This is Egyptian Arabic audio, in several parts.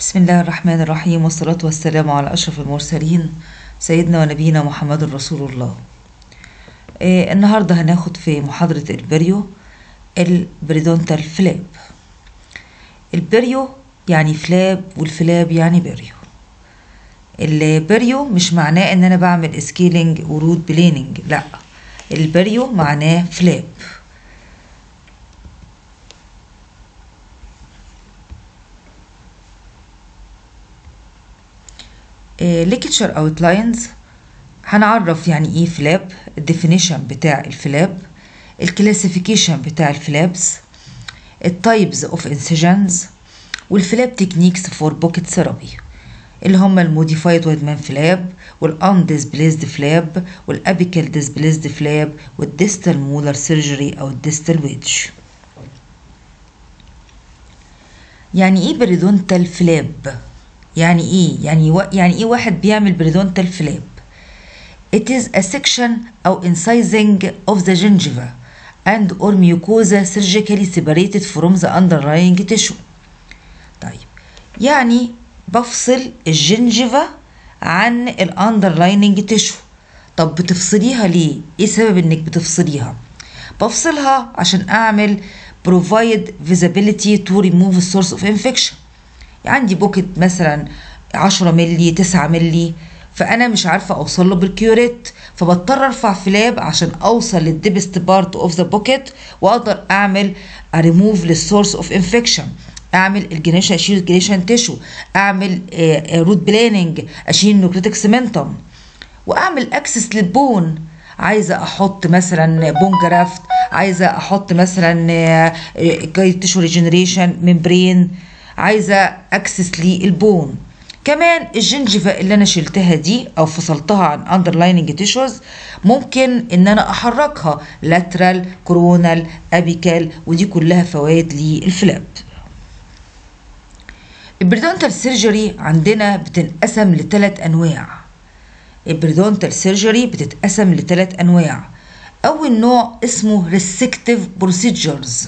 بسم الله الرحمن الرحيم والصلاة والسلام على أشرف المرسلين سيدنا ونبينا محمد رسول الله آه النهاردة هناخد في محاضرة البريو البريدونتال فلاب البريو يعني فلاب والفلاب يعني بريو البريو مش معناه ان انا بعمل سكيلينج وروت بليننج لا البريو معناه فلاب ليكتشر اوتلاينز هنعرف يعني ايه فلاب الديفينيشن بتاع الفلاب الكلاسيفيكيشن بتاع الفلابس التايبز اوف انسجنز والفلاب تكنيكس فور بوكيت ثيرابي اللي هم الموديفايد ويدمان فلاب والان ديسبليزد فلاب والابيكال ديسبليزد فلاب والديستال مولر سيرجري او الديستال ويدج يعني ايه بريدونتال فلاب يعني ايه يعني و... يعني ايه واحد بيعمل بريدونتال فلاب it is a section او incising of the gingiva and or mucosa surgically separated from the underlying tissue طيب يعني بفصل الجنجفة عن الاندرلايننج تيشو طب بتفصليها ليه ايه سبب انك بتفصليها بفصلها عشان اعمل provide visibility to remove the source of infection عندي بوكت مثلا 10 ملي 9 ملي فانا مش عارفه اوصل له بالكيوريت فبضطر ارفع فلاب عشان اوصل للديبست بارت اوف ذا بوكيت واقدر اعمل ريموف للسورس اوف انفكشن اعمل الجنيشن اشيل الجنيشن تيشو اعمل روت بلاننج اشيل النوكليتك سيمنتوم واعمل اكسس للبون عايزه احط مثلا بون جرافت عايزه احط مثلا جاي تيشو ريجنريشن ممبرين عايزه اكسس للبون كمان الجنجفة اللي انا شلتها دي او فصلتها عن اندرلايننج تيشوز ممكن ان انا احركها لاترال كورونال ابيكال ودي كلها فوائد للفلاب البريدونتال سيرجري عندنا بتنقسم لثلاث انواع البريدونتال سيرجري بتتقسم لثلاث انواع اول نوع اسمه ريسكتيف بروسيجرز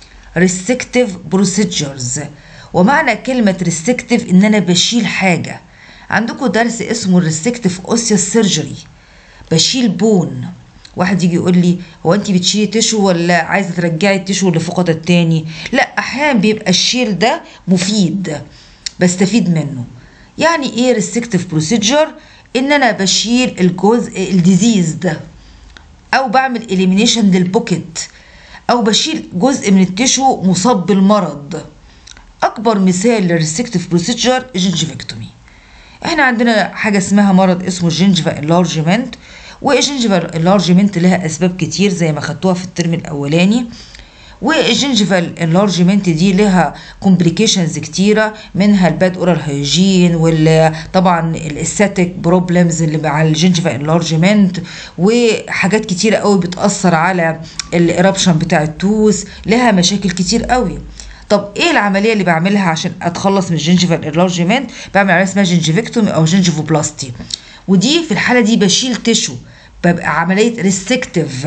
ريسكتيف بروسيجرز ومعنى كلمة ريستكتيف إن أنا بشيل حاجة عندكم درس اسمه الريستكتيف أوسيوس سيرجري بشيل بون واحد يجي يقول لي هو انت بتشيلي تشو ولا عايزه ترجعي التشو اللي فقد التاني لا احيانا بيبقى الشيل ده مفيد بستفيد منه يعني ايه ريستكتيف بروسيجر ان انا بشيل الجزء الديزيز ده او بعمل اليمينيشن للبوكيت او بشيل جزء من التشو مصاب بالمرض اكبر مثال للريستكتيف بروسيجر الجنجفكتومي احنا عندنا حاجه اسمها مرض اسمه الجنجفا انلارجمنت والجنجفا انلارجمنت لها اسباب كتير زي ما خدتوها في الترم الاولاني والجنجفا انلارجمنت دي لها كومبليكيشنز كتيره منها الباد اورال هيجين وطبعا الاستاتيك بروبلمز اللي مع الجنجفا انلارجمنت وحاجات كتيره قوي بتاثر على الاربشن بتاع التوث لها مشاكل كتير قوي طب ايه العمليه اللي بعملها عشان اتخلص من الجنجفال انلارجمنت بعمل عمليه اسمها جنجفكتومي او جنجفوبلاستي ودي في الحاله دي بشيل تشو ببقى عمليه ريستكتيف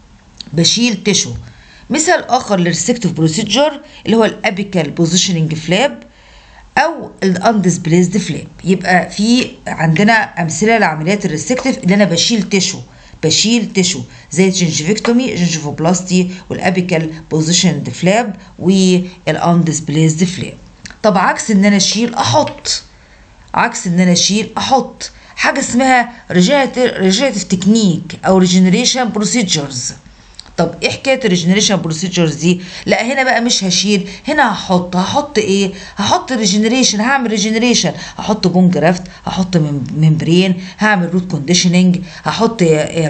بشيل تشو مثال اخر للريستكتيف بروسيجر اللي هو الابيكال بوزيشننج فلاب او الاندسبليزد فلاب يبقى في عندنا امثله لعمليات الريستكتيف اللي انا بشيل تشو بشيل تشو زي الجنجفكتومي جنجفوبلاستي والابيكال بوزيشن فلاب والاندسبليزد فلاب طب عكس ان انا اشيل احط عكس ان انا اشيل احط حاجه اسمها ريجنريتيف تكنيك او ريجنريشن بروسيجرز طب ايه حكايه الريجنريشن بروسيجرز دي لا هنا بقى مش هشيل هنا هحط هحط ايه هحط ريجنريشن هعمل ريجنريشن هحط بون جرافت هحط ممبرين هعمل روت كونديشننج هحط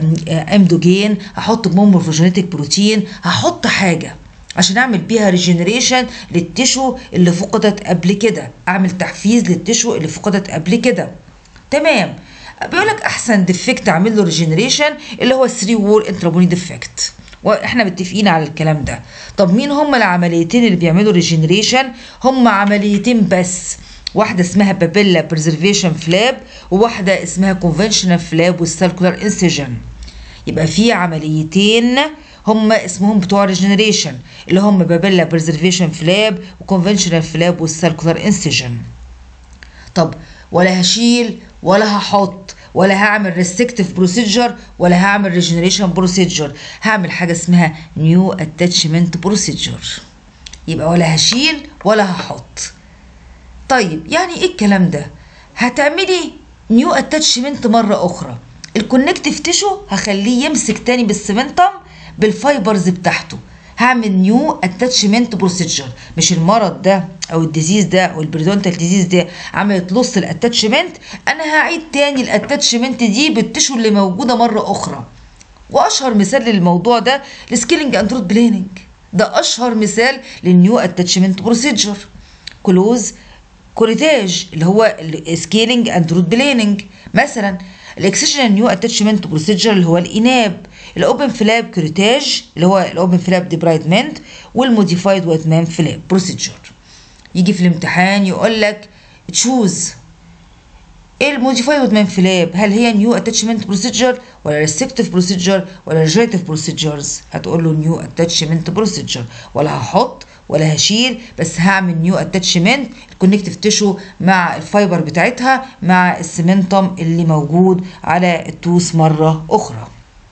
امدوجين هحط بون مورفوجينيتك بروتين هحط حاجه عشان اعمل بيها ريجنريشن للتشو اللي فقدت قبل كده اعمل تحفيز للتشو اللي فقدت قبل كده تمام بيقول لك احسن ديفكت اعمل له ريجنريشن اللي هو 3 وور انترابوني ديفكت واحنا متفقين على الكلام ده طب مين هم العمليتين اللي بيعملوا ريجنريشن هم عمليتين بس واحدة اسمها بابيلا بريزرفيشن فلاب وواحدة اسمها كونفنشنال فلاب والسيركولار انسيجن يبقى في عمليتين هم اسمهم بتوع ريجنريشن اللي هم بابيلا بريزرفيشن فلاب وكونفنشنال فلاب والسيركولار انسيجن طب ولا هشيل ولا هحط ولا هعمل ريستكتيف بروسيجر ولا هعمل ريجنريشن بروسيجر هعمل حاجه اسمها نيو اتاتشمنت بروسيجر يبقى ولا هشيل ولا هحط طيب يعني ايه الكلام ده هتعملي نيو اتاتشمنت مره اخرى الكونكتيف تيشو هخليه يمسك تاني بالسمنتم بالفايبرز بتاعته هعمل نيو اتاتشمنت بروسيجر مش المرض ده او الديزيز ده او البريدونتال ديزيز ده عملت لص الاتاتشمنت انا هعيد تاني الاتاتشمنت دي بالتيشو اللي موجوده مره اخرى واشهر مثال للموضوع ده السكيلينج اند روت بليننج ده اشهر مثال للنيو اتاتشمنت بروسيجر كلوز كوريتاج اللي هو السكيلينج اند روت بليننج مثلا الاكسجين نيو اتاتشمنت بروسيجر اللي هو الاناب الاوبن فلاب كوريتاج اللي هو الاوبن فلاب ديبرايدمنت والموديفايد واتمان فلاب بروسيجر يجي في الامتحان يقول لك تشوز ايه الموديفايد واتمان فلاب هل هي نيو اتاتشمنت بروسيجر ولا ريستكتيف بروسيجر ولا ريجريتيف بروسيجرز هتقول له نيو اتاتشمنت بروسيجر ولا هحط ولا هشيل بس هعمل نيو اتاتشمنت الكونكتيف تيشو مع الفايبر بتاعتها مع السمنتم اللي موجود على التوس مره اخرى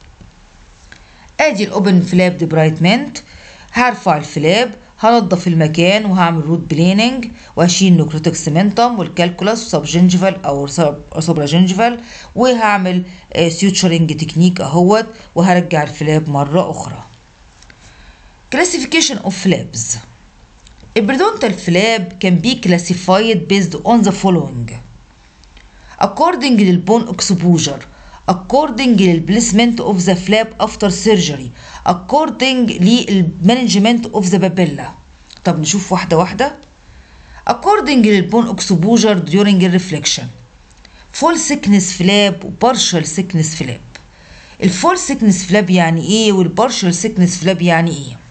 ادي الاوبن فلاب ديبرايتمنت هرفع الفلاب هنضف المكان وهعمل روت بليننج وهشيل نيكروتيك سيمنتم والكالكولاس وسب جنجفال او سوبرا جنجفال وهعمل سيوتشرنج تكنيك اهوت وهرجع الفلاب مره اخرى classification of flaps A periodontal flap can be classified based on the following according للبون exposure according للبليسمنت of the flap after surgery according للمانجمنت of the papilla طب نشوف واحدة واحدة according للبون exposure during reflection full thickness flap و partial thickness flap الفول thickness flap يعني ايه والبارشال thickness flap يعني ايه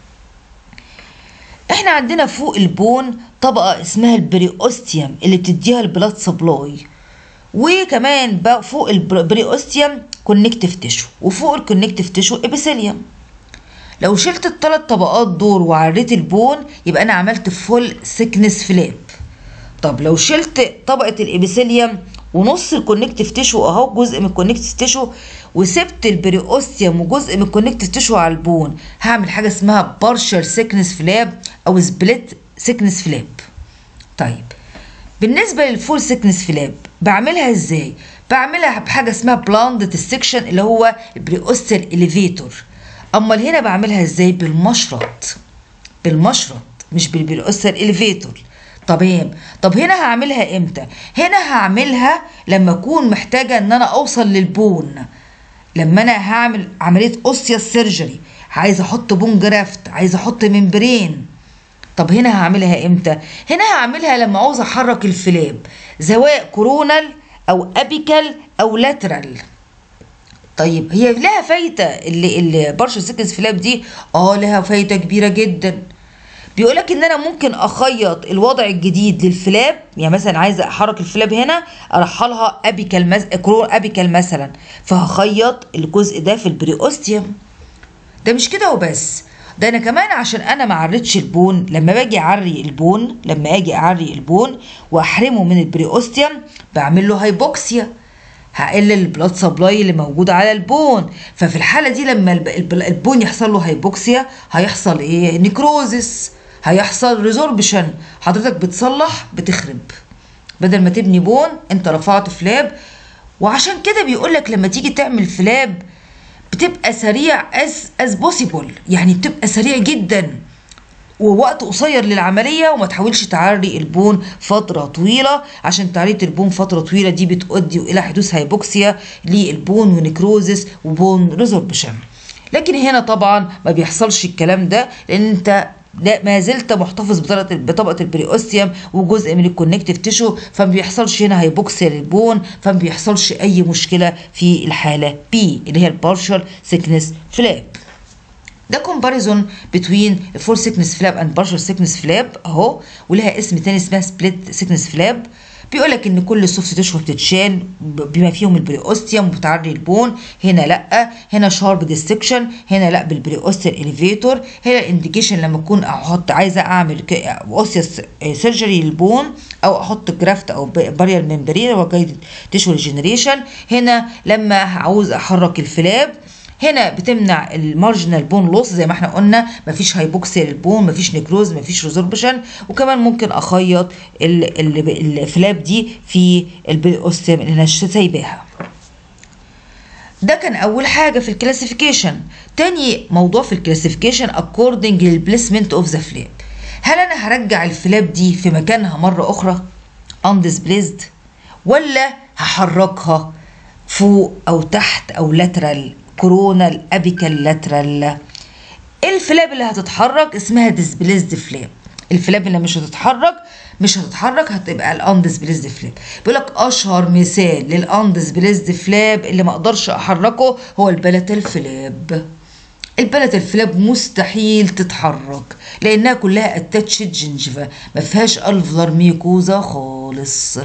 احنا عندنا فوق البون طبقة اسمها البريوستيوم اللي بتديها البلاد سبلاي وكمان بقى فوق البريوستيوم كونكتيف تيشو وفوق الكونكتيف تيشو ابيثيليوم لو شلت الثلاث طبقات دول وعريت البون يبقى انا عملت فول سيكنس فلاب طب لو شلت طبقة الابيثيليوم ونص الكونكتيف تيشو اهو جزء من الكونكتيف تيشو وسبت البريوستيوم وجزء من الكونكتيف تيشو على البون هعمل حاجه اسمها بارشل سيكنس فلاب او سبليت سيكنس فلاب طيب بالنسبه للفول سيكنس فلاب بعملها ازاي بعملها بحاجه اسمها بلاند السكشن اللي هو البريوستال اليفيتور امال هنا بعملها ازاي بالمشرط بالمشرط مش بالبريوستال اليفيتور تمام طب هنا هعملها امتى هنا هعملها لما اكون محتاجه ان انا اوصل للبون لما انا هعمل عمليه اوسياس سيرجري عايزه احط بون جرافت عايزه احط ممبرين طب هنا هعملها امتى هنا هعملها لما عاوز احرك الفلاب سواء كورونال او ابيكال او لاترال طيب هي لها فايده اللي اللي برشا سكنس فلاب دي اه لها فايده كبيره جدا بيقولك ان انا ممكن اخيط الوضع الجديد للفلاب يعني مثلا عايزه احرك الفلاب هنا ارحلها ابيكال مز... كرون ابيكال مثلا فهخيط الجزء ده في البريوستيوم ده مش كده وبس ده انا كمان عشان انا ما عريتش البون لما باجي اعري البون لما اجي اعري البون واحرمه من البريوستيوم بعمل له هايبوكسيا هقلل البلاد سبلاي اللي موجود على البون ففي الحاله دي لما البون يحصل له هايبوكسيا هيحصل ايه نيكروزس هيحصل ريزوربشن حضرتك بتصلح بتخرب بدل ما تبني بون انت رفعت فلاب وعشان كده بيقولك لما تيجي تعمل فلاب بتبقى سريع از از بوسيبل يعني بتبقى سريع جدا ووقت قصير للعملية وما تحاولش تعري البون فترة طويلة عشان تعرية البون فترة طويلة دي بتؤدي إلى حدوث هايبوكسيا للبون ونكروزس وبون ريزوربشن لكن هنا طبعا ما بيحصلش الكلام ده لان انت لا ما زلت محتفظ بطبقه بطبقه البريوستيوم وجزء من الكونكتيف تيشو فما بيحصلش هنا هايبوكسيا للبون فما بيحصلش اي مشكله في الحاله بي اللي هي البارشال سيكنس فلاب ده كومباريزون بتوين الفور سيكنس فلاب اند بارشال سيكنس فلاب اهو ولها اسم تاني اسمها سبليت سيكنس فلاب بيقول لك ان كل السوفت تشو بتتشال بما فيهم البريوستيوم وبتعري البون هنا لا هنا شارب ديستكشن هنا لا بالبريوستيال اليفيتور هنا الانديكيشن لما اكون احط عايزه اعمل اوسيس سيرجري للبون او احط جرافت او بارير ممبرين او جايد تشو ريجنريشن هنا لما عاوز احرك الفلاب هنا بتمنع المارجنال بون لوس زي ما احنا قلنا مفيش هايبوكسيا للبون مفيش نيكروز مفيش ريزوربشن وكمان ممكن اخيط الفلاب دي في البريوستيم اللي انا سايباها ده كان اول حاجه في الكلاسيفيكيشن تاني موضوع في الكلاسيفيكيشن according للبليسمنت اوف ذا فلاب هل انا هرجع الفلاب دي في مكانها مره اخرى undisplaced ولا هحركها فوق او تحت او لاترال كورونال ابيكال لاترال الفلاب اللي هتتحرك اسمها ديسبليزد فلاب الفلاب اللي مش هتتحرك مش هتتحرك هتبقى الاندسبليزد فلاب بيقول لك اشهر مثال للاندسبليزد فلاب اللي ما اقدرش احركه هو البلاتال فلاب البلاتال فلاب مستحيل تتحرك لانها كلها اتاتشد جنجفا ما فيهاش الفلر ميكوزا خالص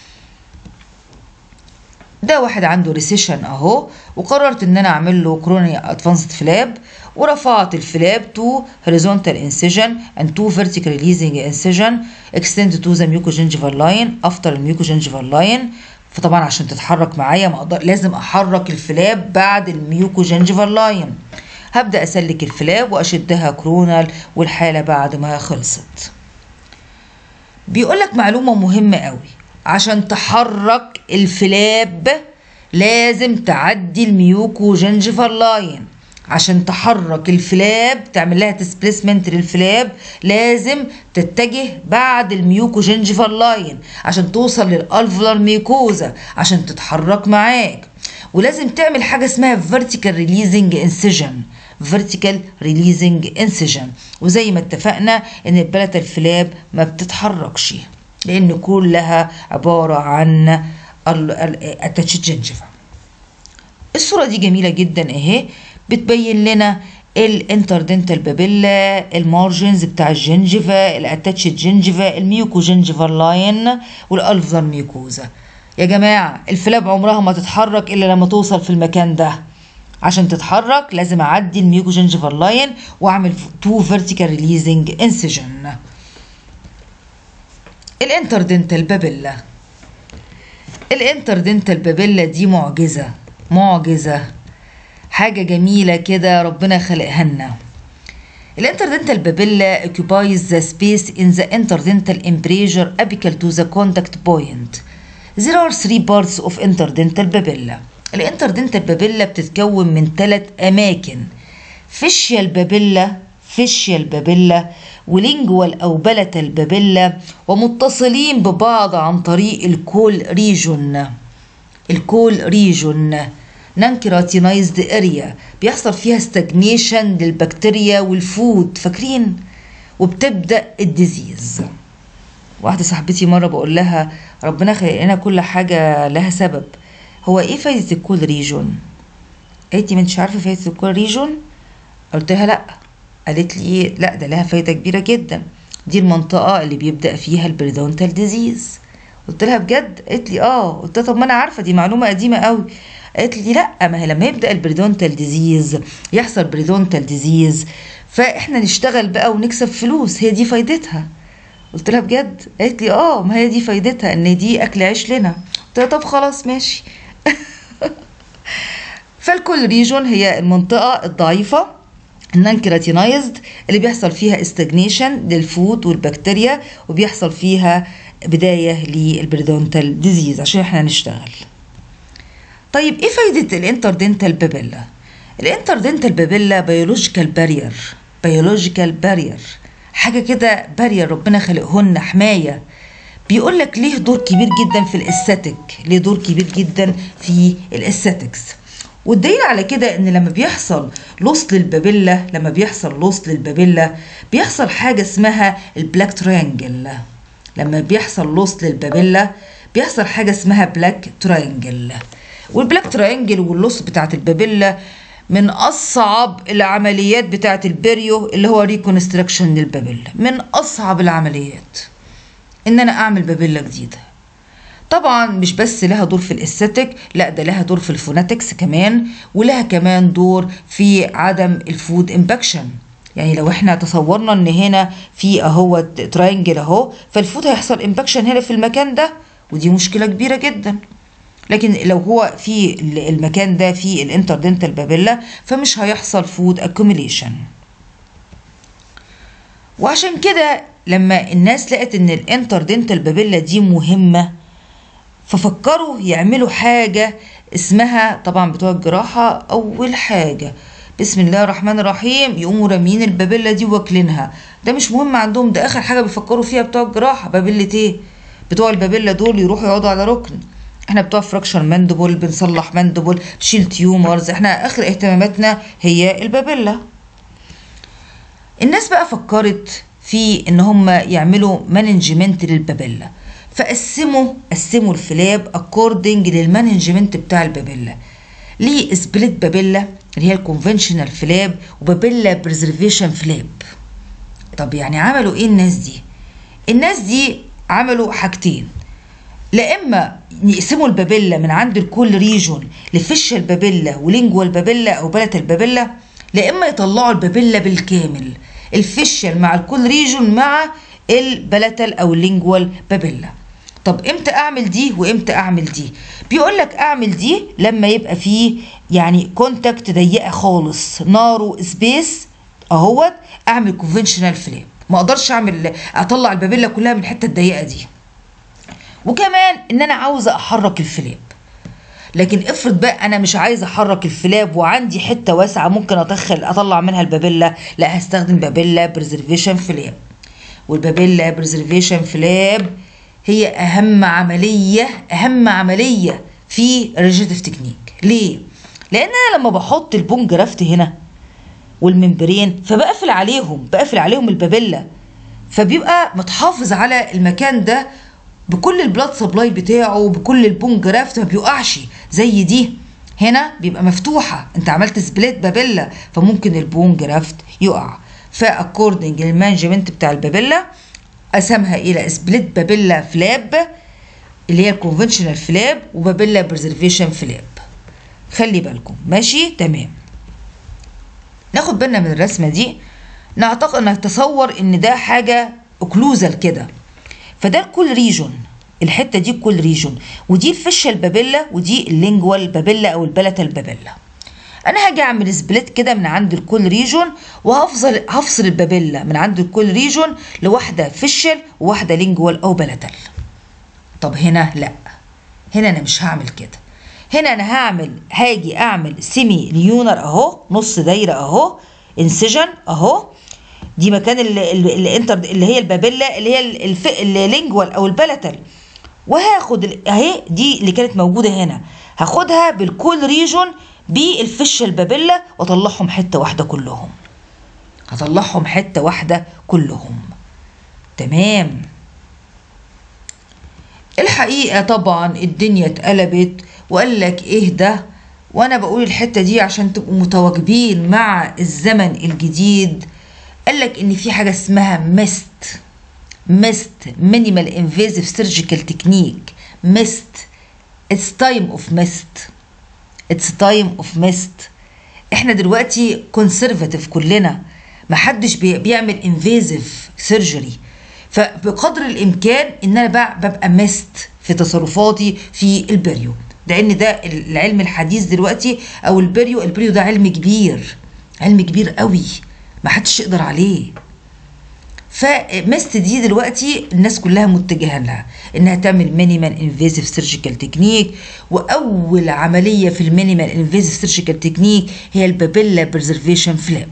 ده واحد عنده ريسيشن اهو وقررت ان انا اعمل له كروني ادفانسد فلاب ورفعت الفلاب تو horizontal incision and two vertical releasing incision extend to the mucogingival line after الميوكوجنجيفال line فطبعا عشان تتحرك معايا ما اقدر لازم احرك الفلاب بعد الميوكوجنجيفال لاين هبدا اسلك الفلاب واشدها كرونال والحاله بعد ما خلصت بيقول لك معلومه مهمه قوي عشان تحرك الفلاب لازم تعدي الميوكو جنجيفال لاين عشان تحرك الفلاب تعمل لها ديسبليسمنت للفلاب لازم تتجه بعد الميوكو جنجيفال لاين عشان توصل للالفلر ميكوزا عشان تتحرك معاك ولازم تعمل حاجه اسمها vertical releasing incision vertical releasing incision وزي ما اتفقنا ان البلت الفلاب ما بتتحركش لان كلها عباره عن اتاتشد جنجفا الصوره دي جميله جدا اهي بتبين لنا الانتردنتال بابيلا المارجنز بتاع الجنجفا الاتاتشد جنجفا الميوكو جنجفال لاين والالفزر ميوكوزا يا جماعه الفلاب عمرها ما تتحرك الا لما توصل في المكان ده عشان تتحرك لازم اعدي الميوكو جنجفال لاين واعمل تو فيرتيكال ريليزنج انسجن الانتردنتال بابيلا الانتردنتال بابيلا دي معجزة معجزة حاجة جميلة كده ربنا خلقها لنا الانتردنتال بابيلا occupies the space in the interdental embrasure apical to the contact point there are three parts of interdental babilla الانتردنتال بابيلا بتتكون من ثلاث أماكن فيشيال بابيلا فيشيال بابيلا ولينجوال أو بلتال بابيلا ومتصلين ببعض عن طريق الكول ريجون الكول ريجون نانكيراتينايزد اريا بيحصل فيها ستاجنيشن للبكتيريا والفود فاكرين وبتبدا الديزيز واحده صاحبتي مره بقول لها ربنا خلق لنا كل حاجه لها سبب هو ايه فايده الكول ريجون قالت لي ما انتش عارفه فايده الكول ريجون قلت لها لا قالت لي لا ده لها فايده كبيره جدا دي المنطقه اللي بيبدا فيها البريدونتال ديزيز قلت لها بجد قالت لي اه قلت لها طب ما انا عارفه دي معلومه قديمه قوي قالت لي لا ما هي لما يبدا البريدونتال ديزيز يحصل بريدونتال ديزيز فاحنا نشتغل بقى ونكسب فلوس هي دي فايدتها قلت لها بجد قالت لي اه ما هي دي فايدتها ان دي اكل عيش لنا قلت لها طب خلاص ماشي فالكل ريجون هي المنطقه الضعيفه النان كيراتينايزد اللي بيحصل فيها استجنيشن للفود والبكتيريا وبيحصل فيها بدايه للبريدونتال ديزيز عشان احنا نشتغل طيب ايه فايدة الانتردنتال بابيلا؟ الانتردنتال بابيلا بيولوجيكال بارير بيولوجيكال بارير حاجة كده بارير ربنا خلقهن حماية بيقول لك ليه دور كبير جدا في الاستاتيك ليه دور كبير جدا في الاستاتيكس والدليل على كده ان لما بيحصل لوس للبابيلا لما بيحصل لوس للبابيلا بيحصل حاجة اسمها البلاك تريانجل لما بيحصل لوس للبابيلا بيحصل حاجة اسمها بلاك تريانجل والبلاك تراينجل واللص بتاعت البابيلا من اصعب العمليات بتاعت البريو اللي هو ريكونستراكشن للبابيلا من اصعب العمليات ان انا اعمل بابيلا جديده طبعا مش بس لها دور في الاستاتيك لا ده لها دور في الفوناتكس كمان ولها كمان دور في عدم الفود امباكشن يعني لو احنا تصورنا ان هنا في اهو تراينجل اهو فالفود هيحصل امباكشن هنا في المكان ده ودي مشكله كبيره جدا لكن لو هو في المكان ده في الانتردنتال بابيلا فمش هيحصل فود اكوميليشن وعشان كده لما الناس لقت ان الانتردنتال بابيلا دي مهمه ففكروا يعملوا حاجه اسمها طبعا بتوع الجراحه اول حاجه بسم الله الرحمن الرحيم يقوموا راميين البابيلا دي واكلينها ده مش مهم عندهم ده اخر حاجه بيفكروا فيها بتوع الجراحه بابيلة ايه بتوع البابيلا دول يروحوا يقعدوا على ركن احنا بتوع فراكشر ماندبل بنصلح ماندبل بشيل تيومرز احنا اخر اهتماماتنا هي البابيلا الناس بقى فكرت في ان هم يعملوا مانجمنت للبابيلا فقسموا قسموا الفلاب اكوردنج للمانجمنت بتاع البابيلا ليه سبليت بابيلا اللي هي الكونفنشنال فلاب وبابيلا بريزرفيشن فلاب طب يعني عملوا ايه الناس دي الناس دي عملوا حاجتين لا اما يقسموا البابيلا من عند الكل ريجون لفيشال بابيلا ولينجوال بابيلا او بلت بابيلا لا اما يطلعوا البابيلا بالكامل الفيشال مع الكل ريجون مع البلتل او اللينجوال بابيلا طب امتى اعمل دي وامتى اعمل دي بيقول لك اعمل دي لما يبقى فيه يعني كونتاكت ضيقه خالص نارو سبيس اهوت اعمل كونفنشنال فليم ما اقدرش اعمل اطلع البابيلا كلها من الحته الضيقه دي وكمان ان انا عاوزه احرك الفلاب لكن افرض بقى انا مش عايزه احرك الفلاب وعندي حته واسعه ممكن ادخل اطلع منها البابيلا لا هستخدم بابيلا بريزرفيشن فلاب والبابيلا بريزرفيشن فلاب هي اهم عمليه اهم عمليه في الريجيتيف تكنيك ليه لان انا لما بحط البون جرافت هنا والممبرين فبقفل عليهم بقفل عليهم البابيلا فبيبقى متحافظ على المكان ده بكل البلاد سبلاي بتاعه بكل البون جرافت ما بيقعش زي دي هنا بيبقى مفتوحه انت عملت سبليت بابيلا فممكن البون جرافت يقع فاكوردنج للمانجمنت بتاع البابيلا قسمها الى سبليت بابيلا فلاب اللي هي الكونفنشنال فلاب وبابيلا بريزرفيشن فلاب خلي بالكم ماشي تمام ناخد بالنا من الرسمه دي نعتقد نتصور ان ده حاجه اوكلوزال كده فده الكل ريجون الحته دي الكل ريجون ودي الفشل بابيلا ودي اللينجوال بابيلا او البلتا البابيلا انا هاجي اعمل سبليت كده من عند الكل ريجون وهفصل هفصل البابيلا من عند الكل ريجون لواحده فشل وواحده لينجوال او بلتل طب هنا لا هنا انا مش هعمل كده هنا انا هعمل هاجي اعمل سيمي ليونر اهو نص دايره اهو انسجن اهو دي مكان الانتر اللي هي البابيلا اللي هي الف... اللينجوال او البلتل وهاخد اهي دي اللي كانت موجوده هنا هاخدها بالكول ريجون بالفش البابيلا واطلعهم حته واحده كلهم هطلعهم حته واحده كلهم تمام الحقيقه طبعا الدنيا اتقلبت وقال لك ايه ده وانا بقول الحته دي عشان تبقوا متواجبين مع الزمن الجديد قال لك ان في حاجه اسمها ميست ميست مينيمال انفيزيف سيرجيكال تكنيك ميست اتس تايم اوف ميست اتس تايم اوف ميست احنا دلوقتي كونسرفاتيف كلنا محدش بيعمل انفيزيف سيرجري فبقدر الامكان ان انا ببقى ميست في تصرفاتي في البريو لان ده العلم الحديث دلوقتي او البريو البريو ده علم كبير علم كبير قوي ما حدش يقدر عليه فمست دي دلوقتي الناس كلها متجهه لها انها تعمل مينيمال انفيزيف سيرجيكال تكنيك واول عمليه في المينيمال انفيزيف سيرجيكال تكنيك هي البابيلا بريزرفيشن فلاب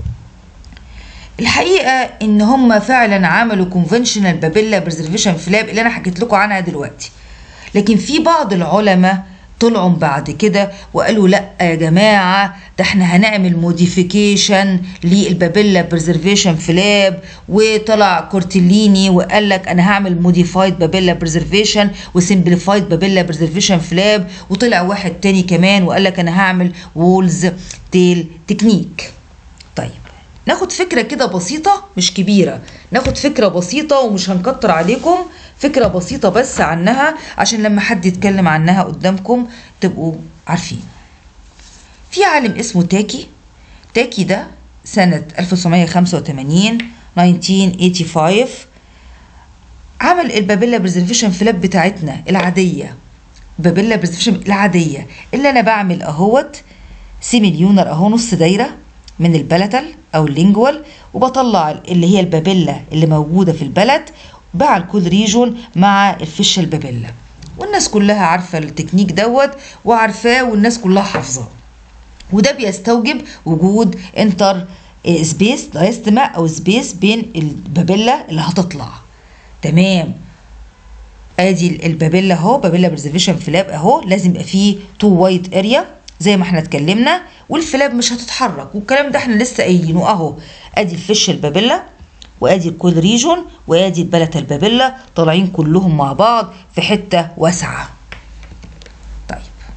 الحقيقه ان هم فعلا عملوا كونفنشنال بابيلا بريزرفيشن فلاب اللي انا حكيت لكم عنها دلوقتي لكن في بعض العلماء طلعوا بعد كده وقالوا لا يا جماعه ده احنا هنعمل موديفيكيشن للبابيلا بريزرفيشن فلاب وطلع كورتيليني وقال لك انا هعمل موديفايد بابيلا بريزرفيشن وسمبليفايد بابيلا بريزرفيشن فلاب وطلع واحد تاني كمان وقال لك انا هعمل وولز تيل تكنيك طيب ناخد فكرة كده بسيطة مش كبيرة ناخد فكرة بسيطة ومش هنكتر عليكم فكره بسيطه بس عنها عشان لما حد يتكلم عنها قدامكم تبقوا عارفين في عالم اسمه تاكي تاكي ده سنة 1985 1985 عمل البابيلا برزرفيشن فلاب بتاعتنا العادية بابيلا برزرفيشن العادية اللي أنا بعمل أهوت سيميليونر أهو نص دايرة من البلتل أو اللينجوال وبطلع اللي هي البابيلا اللي موجودة في البلد مع الكل ريجون مع الفشة البابيلا والناس كلها عارفة التكنيك دوت وعارفاه والناس كلها حافظاه وده بيستوجب وجود انتر سبيس دايستما او سبيس بين البابيلا اللي هتطلع تمام ادي البابيلا اهو بابيلا برزرفيشن فلاب اهو لازم يبقى فيه تو وايت اريا زي ما احنا اتكلمنا والفلاب مش هتتحرك والكلام ده احنا لسه قايلينه اهو ادي الفش البابيلا وادي الكول ريجون وادي البلة البابيلا طالعين كلهم مع بعض في حته واسعه طيب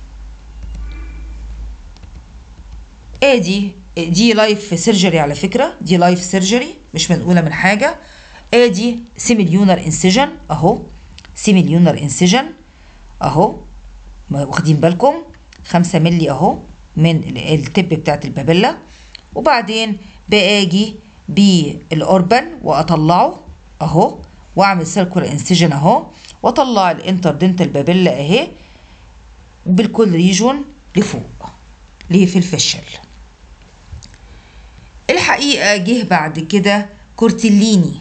ادي دي لايف سيرجري على فكره دي لايف سيرجري مش منقوله من حاجه ادي سيميليونر انسيجن اهو سيميليونر انسيجن اهو واخدين بالكم خمسة ملي اهو من التب بتاعت البابيلا وبعدين باجي بالاوربن واطلعه اهو واعمل سيركولار انسيجن اهو واطلع الانتردنتال بابيلا اهي بالكل ريجون لفوق ليه في الفشل الحقيقة جه بعد كده كورتيليني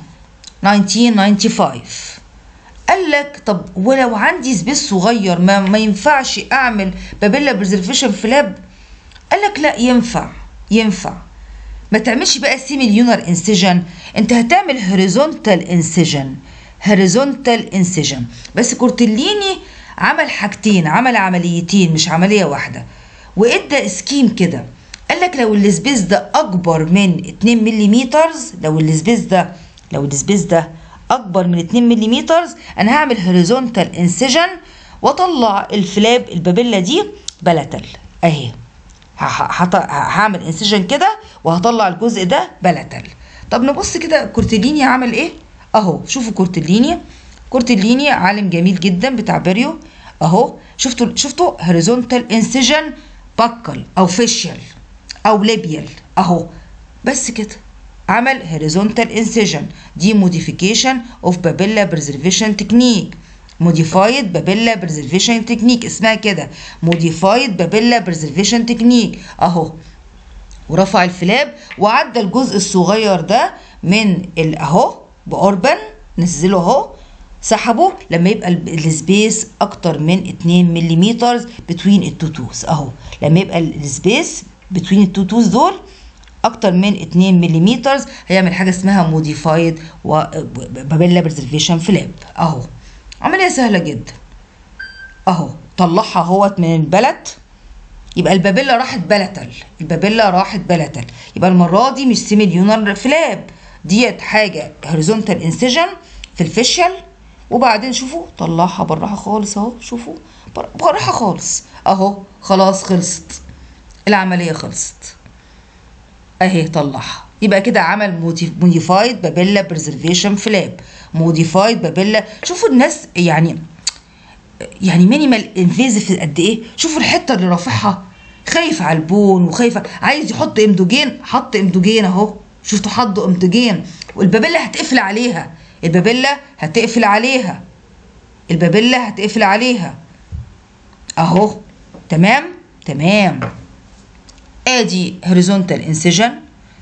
1995 قال لك طب ولو عندي سبيس صغير ما, ما ينفعش اعمل بابيلا برزرفيشن فلاب قال لك لا ينفع ينفع ما تعملش بقى سيميليونر انسيجن انت هتعمل هوريزونتال انسيجن هوريزونتال انسيجن بس كورتيليني عمل حاجتين عمل عمليتين مش عملية واحدة وادى سكيم كده قال لك لو السبيس ده اكبر من 2 ملم لو السبيس ده لو السبيس ده اكبر من 2 ملم انا هعمل هوريزونتال انسيجن واطلع الفلاب البابيلا دي بلتل اهي هعمل انسيجن كده وهطلع الجزء ده بلتل طب نبص كده كورتيليني عمل ايه اهو شوفوا كورتيليني كورتيليني عالم جميل جدا بتاع بيريو اهو شفتوا شفتوا هوريزونتال انسيجن باكل او فيشيال او ليبيال اهو بس كده عمل هوريزونتال انسيجن دي موديفيكيشن اوف بابيلا برزرفيشن تكنيك موديفايد بابيلا برزرفيشن تكنيك اسمها كده موديفايد بابيلا برزرفيشن تكنيك اهو ورفع الفلاب وعدى الجزء الصغير ده من اهو باوربن نزله اهو سحبه لما يبقى السبيس اكتر من 2 ملم بتوين التوتوز اهو لما يبقى السبيس بتوين التوتوز دول اكتر من 2 ملم هيعمل حاجه اسمها موديفايد بابيلا برزرفيشن فلاب اهو عمليه سهله جدا اهو طلعها اهوت من البلد يبقى البابيلا راحت بلتل البابيلا راحت بلتل يبقى المره دي مش سيميليونر فلاب ديت حاجه هوريزونتال انسيجن في الفيشل وبعدين شوفوا طلعها براها خالص اهو شوفوا براها خالص اهو خلاص خلصت العمليه خلصت اهي طلعها يبقى كده عمل موديفايد بابيلا برزرفيشن فلاب موديفايد بابيلا شوفوا الناس يعني يعني مينيمال انفيزيف قد ايه شوفوا الحته اللي رافعها خايف على البون وخايف عايز يحط امدوجين حط امدوجين اهو شفتوا حطوا امدوجين والبابيلا هتقفل عليها البابيلا هتقفل عليها البابيلا هتقفل عليها اهو تمام تمام ادي هوريزونتال انسيجن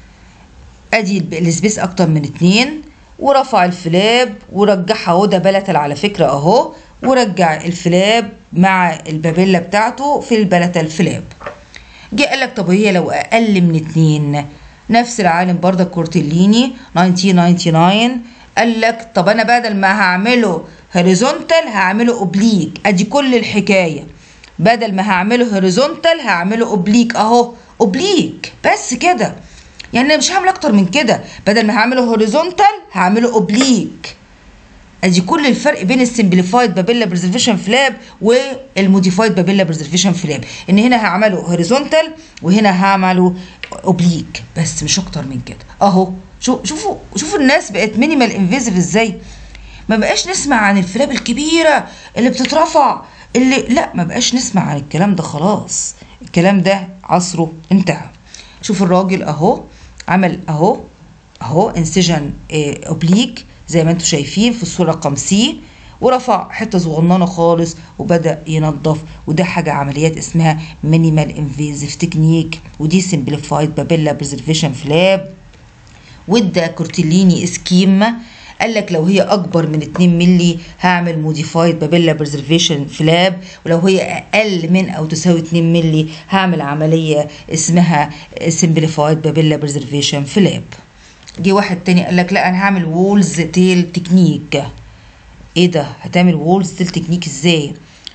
ادي السبيس اكتر من اتنين ورفع الفلاب ورجعها اهو ده بلتل على فكره اهو ورجع الفلاب مع البابيلا بتاعته في البلتل فلاب جه قال لك طب هي لو اقل من اتنين نفس العالم برضه كورتيليني 1999 قال لك طب انا بدل ما هعمله هوريزونتال هعمله اوبليك ادي كل الحكايه بدل ما هعمله هوريزونتال هعمله اوبليك اهو اوبليك بس كده يعني انا مش هعمل اكتر من كده بدل ما هعمله هوريزونتال هعمله اوبليك ادي كل الفرق بين السمبليفايد بابيلا برزرفيشن فلاب والموديفايد بابيلا برزرفيشن فلاب ان هنا هعمله هوريزونتال وهنا هعمله اوبليك بس مش اكتر من كده اهو شو شوفوا شوفوا الناس بقت مينيمال انفيزيف ازاي ما بقاش نسمع عن الفلاب الكبيرة اللي بتترفع اللي لا ما بقاش نسمع عن الكلام ده خلاص الكلام ده عصره انتهى شوف الراجل اهو عمل اهو اهو انسجن اوبليك زي ما انتم شايفين في الصورة رقم سي ورفع حته صغننه خالص وبدا ينظف وده حاجه عمليات اسمها مينيمال انفيزيف تكنيك ودي سمبليفايد بابيلا بريزرفيشن فلاب وادى كورتيليني اسكيما قال لك لو هي اكبر من 2 مللي هعمل موديفايد بابيلا بريزرفيشن فلاب ولو هي اقل من او تساوي 2 مللي هعمل عمليه اسمها سمبليفايد بابيلا بريزرفيشن فلاب جه واحد تاني قال لك لا انا هعمل وولز تيل تكنيك ايه ده هتعمل وولز تيل تكنيك ازاي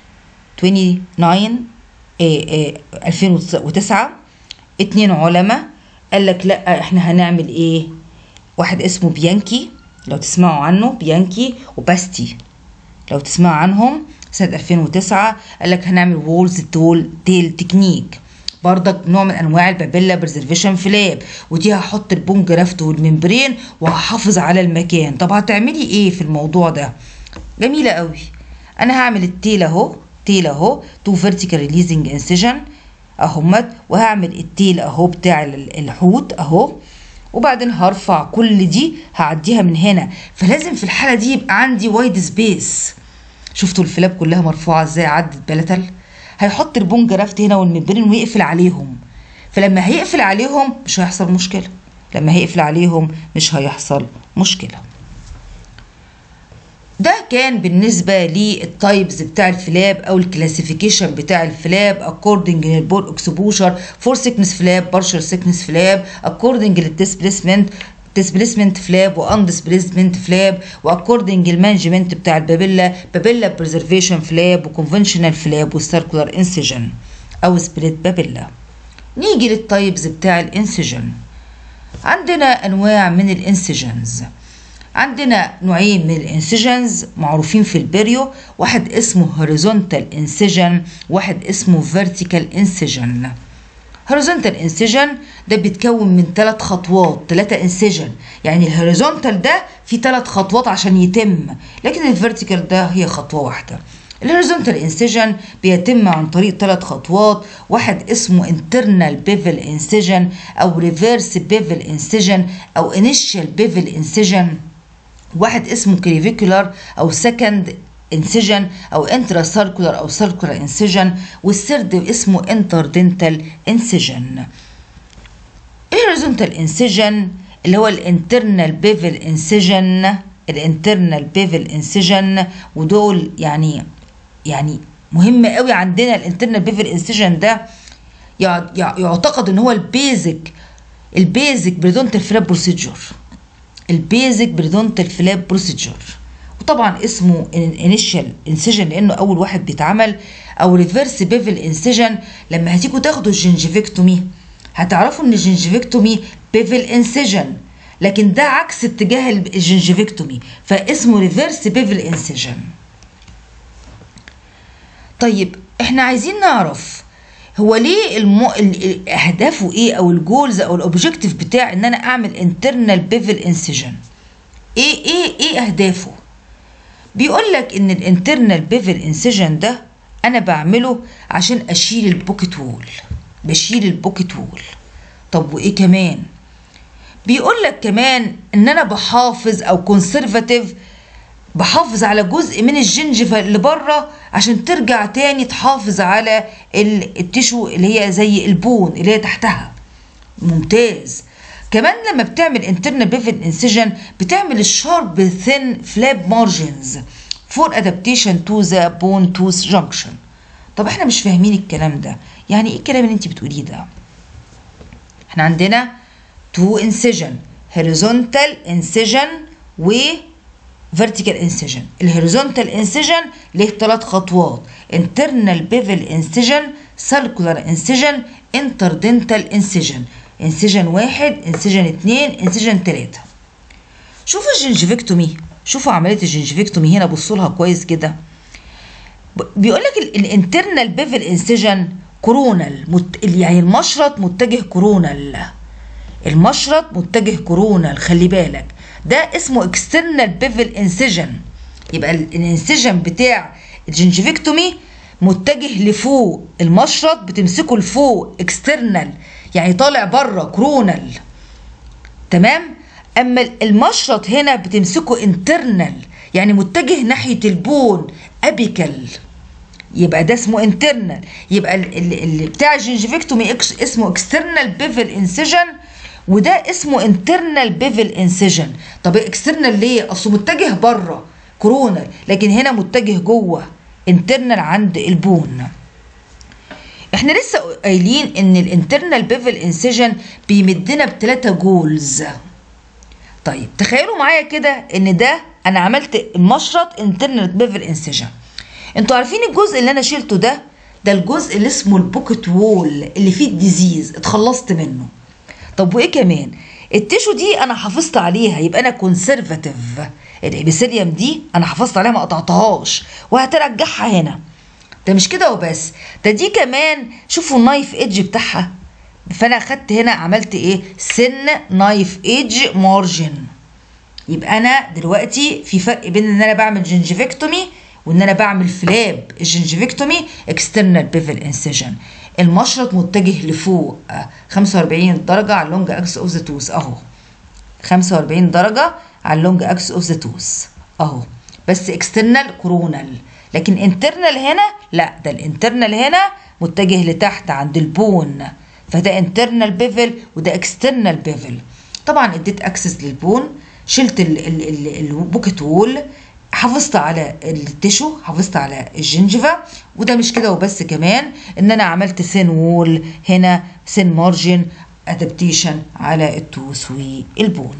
29 إيه إيه 2009 اتنين علماء قال لك لا احنا هنعمل ايه واحد اسمه بيانكي لو تسمعوا عنه بيانكي وباستي لو تسمعوا عنهم سنة 2009 قال لك هنعمل وولز تول تيل تكنيك برضك نوع من انواع البابيلا بريزرفيشن فلاب ودي هحط البون جرافت والممبرين وهحافظ على المكان طب هتعملي ايه في الموضوع ده جميله قوي انا هعمل التيل اهو تيل اهو تو فيرتيكال ريليزنج انسيجن اهمت وهعمل التيل اهو بتاع الحوت اهو وبعدين هرفع كل دي هعديها من هنا فلازم في الحاله دي يبقى عندي وايد سبيس شفتوا الفلاب كلها مرفوعه ازاي عدت بلتل هيحط البون جرافت هنا والممبرين ويقفل عليهم فلما هيقفل عليهم مش هيحصل مشكله لما هيقفل عليهم مش هيحصل مشكله ده كان بالنسبة للتايبز بتاع الفلاب أو الكلاسيفيكيشن بتاع الفلاب according للبول اكسبوشر فور سيكنس فلاب بارشل سيكنس فلاب according للديسبليسمنت ديسبليسمنت فلاب وان ديسبليسمنت فلاب واكوردنج المانجمنت بتاع البابيلا بابيلا بريزرفيشن فلاب وكونفنشنال فلاب والسيركولار انسجن او سبليت بابيلا نيجي للتايبز بتاع الانسجن عندنا انواع من الانسجنز عندنا نوعين من الانسجنز معروفين في البريو واحد اسمه هوريزونتال انسجن واحد اسمه فيرتيكال انسجن هوريزونتال انسجن ده بيتكون من ثلاث خطوات ثلاثة انسجن يعني الهوريزونتال ده في ثلاث خطوات عشان يتم لكن الفيرتيكال ده هي خطوة واحدة الهوريزونتال انسجن بيتم عن طريق ثلاث خطوات واحد اسمه internal bevel incision او reverse bevel incision او initial bevel incision واحد اسمه كريفيكولار او سكند انسجن او انترا سيركولار او سيركولار انسجن والسرد اسمه انتردنتال انسجن الهوريزونتال انسجن اللي هو الانترنال بيفل انسجن الانترنال بيفل انسجن ودول يعني يعني مهم قوي عندنا الانترنال بيفل انسجن ده يعتقد ان هو البيزك البيزك بريدونتال فلاب بروسيجر البيزك بريدونتال فلاب بروسيجر وطبعا اسمه انيشال انسجن لانه اول واحد بيتعمل او ريفرس بيفل انسجن لما هتيجوا تاخدوا الجنجفكتومي هتعرفوا ان الجنجفكتومي بيفل انسجن لكن ده عكس اتجاه الجنجفكتومي فاسمه ريفرس بيفل انسجن طيب احنا عايزين نعرف هو ليه المو... اهدافه ايه او الجولز او الاوبجيكتيف بتاع ان انا اعمل انترنال بيفل انسجن ايه ايه ايه اهدافه بيقول لك ان الانترنال بيفل انسجن ده انا بعمله عشان اشيل البوكيت وول بشيل البوكيت وول طب وايه كمان بيقول لك كمان ان انا بحافظ او كونسرفاتيف بحافظ على جزء من الجنجفة اللي بره عشان ترجع تاني تحافظ على التشو اللي هي زي البون اللي هي تحتها ممتاز كمان لما بتعمل internal pivot incision بتعمل الشارب ثين فلاب مارجنز for adaptation to the bone tooth junction طب احنا مش فاهمين الكلام ده يعني ايه الكلام اللي انت بتقوليه ده احنا عندنا two incision horizontal incision و vertical incision الهوريزونتال انسيجن له ثلاث خطوات internal bevel incision circular incision interdental incision انسجن واحد انسجن اتنين انسجن تلاتة شوفوا الجنجفكتومي شوفوا عملية الجنجفكتومي هنا بصوا لها كويس كده بيقول لك الانترنال بيفل انسجن كورونال مت... يعني المشرط متجه كورونال المشرط متجه كورونال خلي بالك ده اسمه اكسترنال بيفل انسجن يبقى الانسجن بتاع الجنجفكتومي متجه لفوق المشرط بتمسكه لفوق اكسترنال يعني طالع بره كرونال تمام اما المشرط هنا بتمسكه انترنال يعني متجه ناحيه البون ابيكال يبقى ده اسمه انترنال يبقى اللي بتاع الجنجفكتومي اسمه اكسترنال بيفل انسجن وده اسمه انترنال بيفل انسجن طب اكسترنال ليه اصله متجه بره كورونال لكن هنا متجه جوه انترنال عند البون احنا لسه قايلين ان الانترنال بيفل انسجن بيمدنا بثلاثه جولز طيب تخيلوا معايا كده ان ده انا عملت المشرط انترنال بيفل انسجن انتوا عارفين الجزء اللي انا شلته ده ده الجزء اللي اسمه البوكت وول اللي فيه الديزيز اتخلصت منه طب وايه كمان التيشو دي انا حافظت عليها يبقى انا كونسرفاتيف الابيثيليوم دي انا حافظت عليها ما قطعتهاش وهترجعها هنا ده مش كده وبس ده دي كمان شوفوا النايف ايدج بتاعها فانا اخدت هنا عملت ايه سن نايف ايدج مارجن يبقى انا دلوقتي في فرق بين ان انا بعمل جنجفكتومي وان انا بعمل فلاب الجنجفكتومي اكسترنال بيفل انسيجن المشرط متجه لفوق 45 درجة على اللونج اكس اوف ذا توث اهو 45 درجة على اللونج اكس اوف ذا توث اهو بس اكسترنال كورونال لكن انترنال هنا لا ده الانترنال هنا متجه لتحت عند البون فده انترنال بيفل وده اكسترنال بيفل طبعا اديت اكسس للبون شلت البوكت وول حافظت على التيشو حافظت على الجنجفة وده مش كده وبس كمان ان انا عملت سين وول هنا سين مارجن ادابتيشن على التوث والبون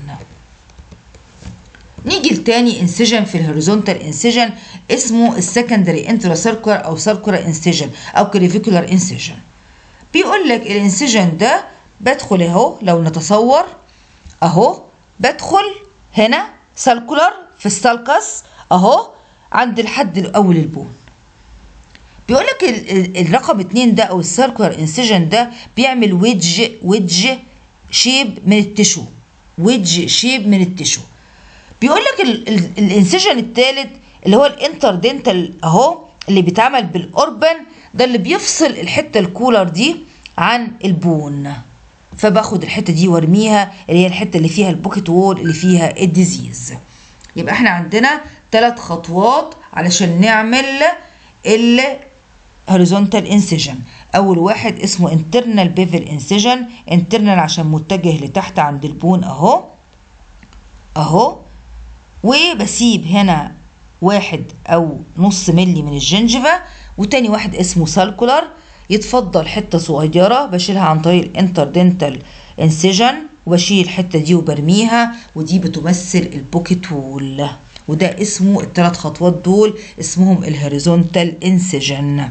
نيجي لتاني انسجن في الهوريزونتال انسجن اسمه السكندري انترا سيركولار او سيركولار انسجن او كريفيكولار انسجن بيقول لك الانسجن ده بدخل اهو لو نتصور اهو بدخل هنا سيركولار في السالكس اهو عند الحد الاول البون بيقول لك الرقم اتنين ده او السيركولار انسجن ده بيعمل ويدج ويدج شيب من التشو ويدج شيب من التشو بيقول لك الانسجن الثالث اللي هو الانتردنتال اهو اللي بيتعمل بالاوربن ده اللي بيفصل الحته الكولر دي عن البون فباخد الحته دي وارميها اللي هي الحته اللي فيها البوكيت وول اللي فيها الديزيز يبقى احنا عندنا ثلاث خطوات علشان نعمل الهوريزونتال انسجن اول واحد اسمه انترنال بيفل انسجن انترنال عشان متجه لتحت عند البون اهو اهو وبسيب هنا واحد او نص ملي من الجنجفة وتاني واحد اسمه سالكولار يتفضل حتة صغيرة بشيلها عن طريق الانتردنتال انسجن وبشيل الحتة دي وبرميها ودي بتمثل البوكيت وول وده اسمه الثلاث خطوات دول اسمهم الهوريزونتال انسجن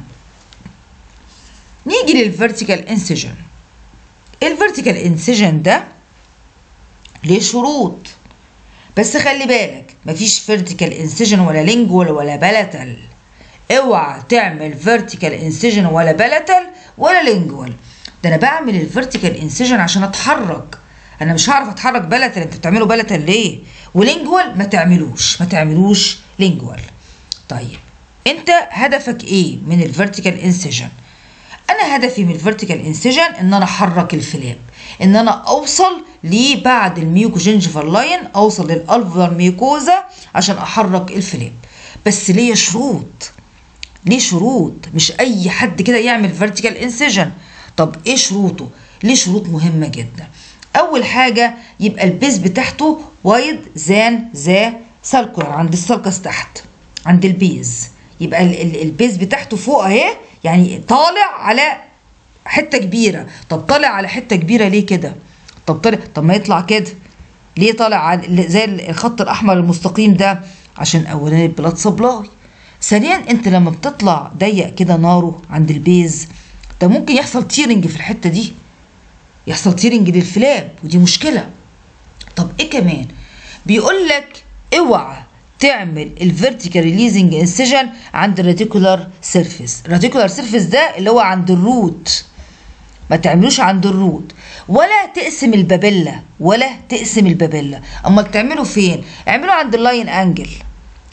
نيجي للفيرتيكال انسجن الفيرتيكال انسجن ده ليه شروط بس خلي بالك مفيش فيرتيكال انسجن ولا لينجوال ولا بلاتال اوعى تعمل فيرتيكال انسجن ولا بلاتال ولا لينجوال ده انا بعمل الفيرتيكال انسجن عشان اتحرك انا مش هعرف اتحرك بلاتال انت بتعمله بلاتال ليه ولينجوال ما تعملوش ما تعملوش لينجوال طيب انت هدفك ايه من الفيرتيكال انسجن انا هدفي من الفيرتيكال انسجن ان انا احرك الفلاب ان انا اوصل ليه بعد الميوكوجينجيفال لاين اوصل للالفولار ميوكوزا عشان احرك الفلاب بس ليه شروط ليه شروط مش اي حد كده يعمل فيرتيكال انسجن طب ايه شروطه ليه شروط مهمه جدا اول حاجه يبقى البيز بتاعته وايد زان ذا سالكولار عند السالكس تحت عند البيز يبقى البيز بتاعته فوق اهي يعني طالع على حته كبيره طب طالع على حته كبيره ليه كده طب طالع طب ما يطلع كده ليه طالع زي الخط الاحمر المستقيم ده عشان اولا البلاد سبلاي ثانيا انت لما بتطلع ضيق كده ناره عند البيز ده ممكن يحصل تيرنج في الحته دي يحصل تيرنج للفلاب ودي مشكله طب ايه كمان بيقول لك اوعى تعمل الفيرتيكال ريليزنج انسجن عند الريتيكولار سيرفيس الريتيكولار سيرفيس ده اللي هو عند الروت ما تعملوش عند الروت ولا تقسم البابيلا ولا تقسم البابيلا اما تعمله فين اعمله عند اللاين انجل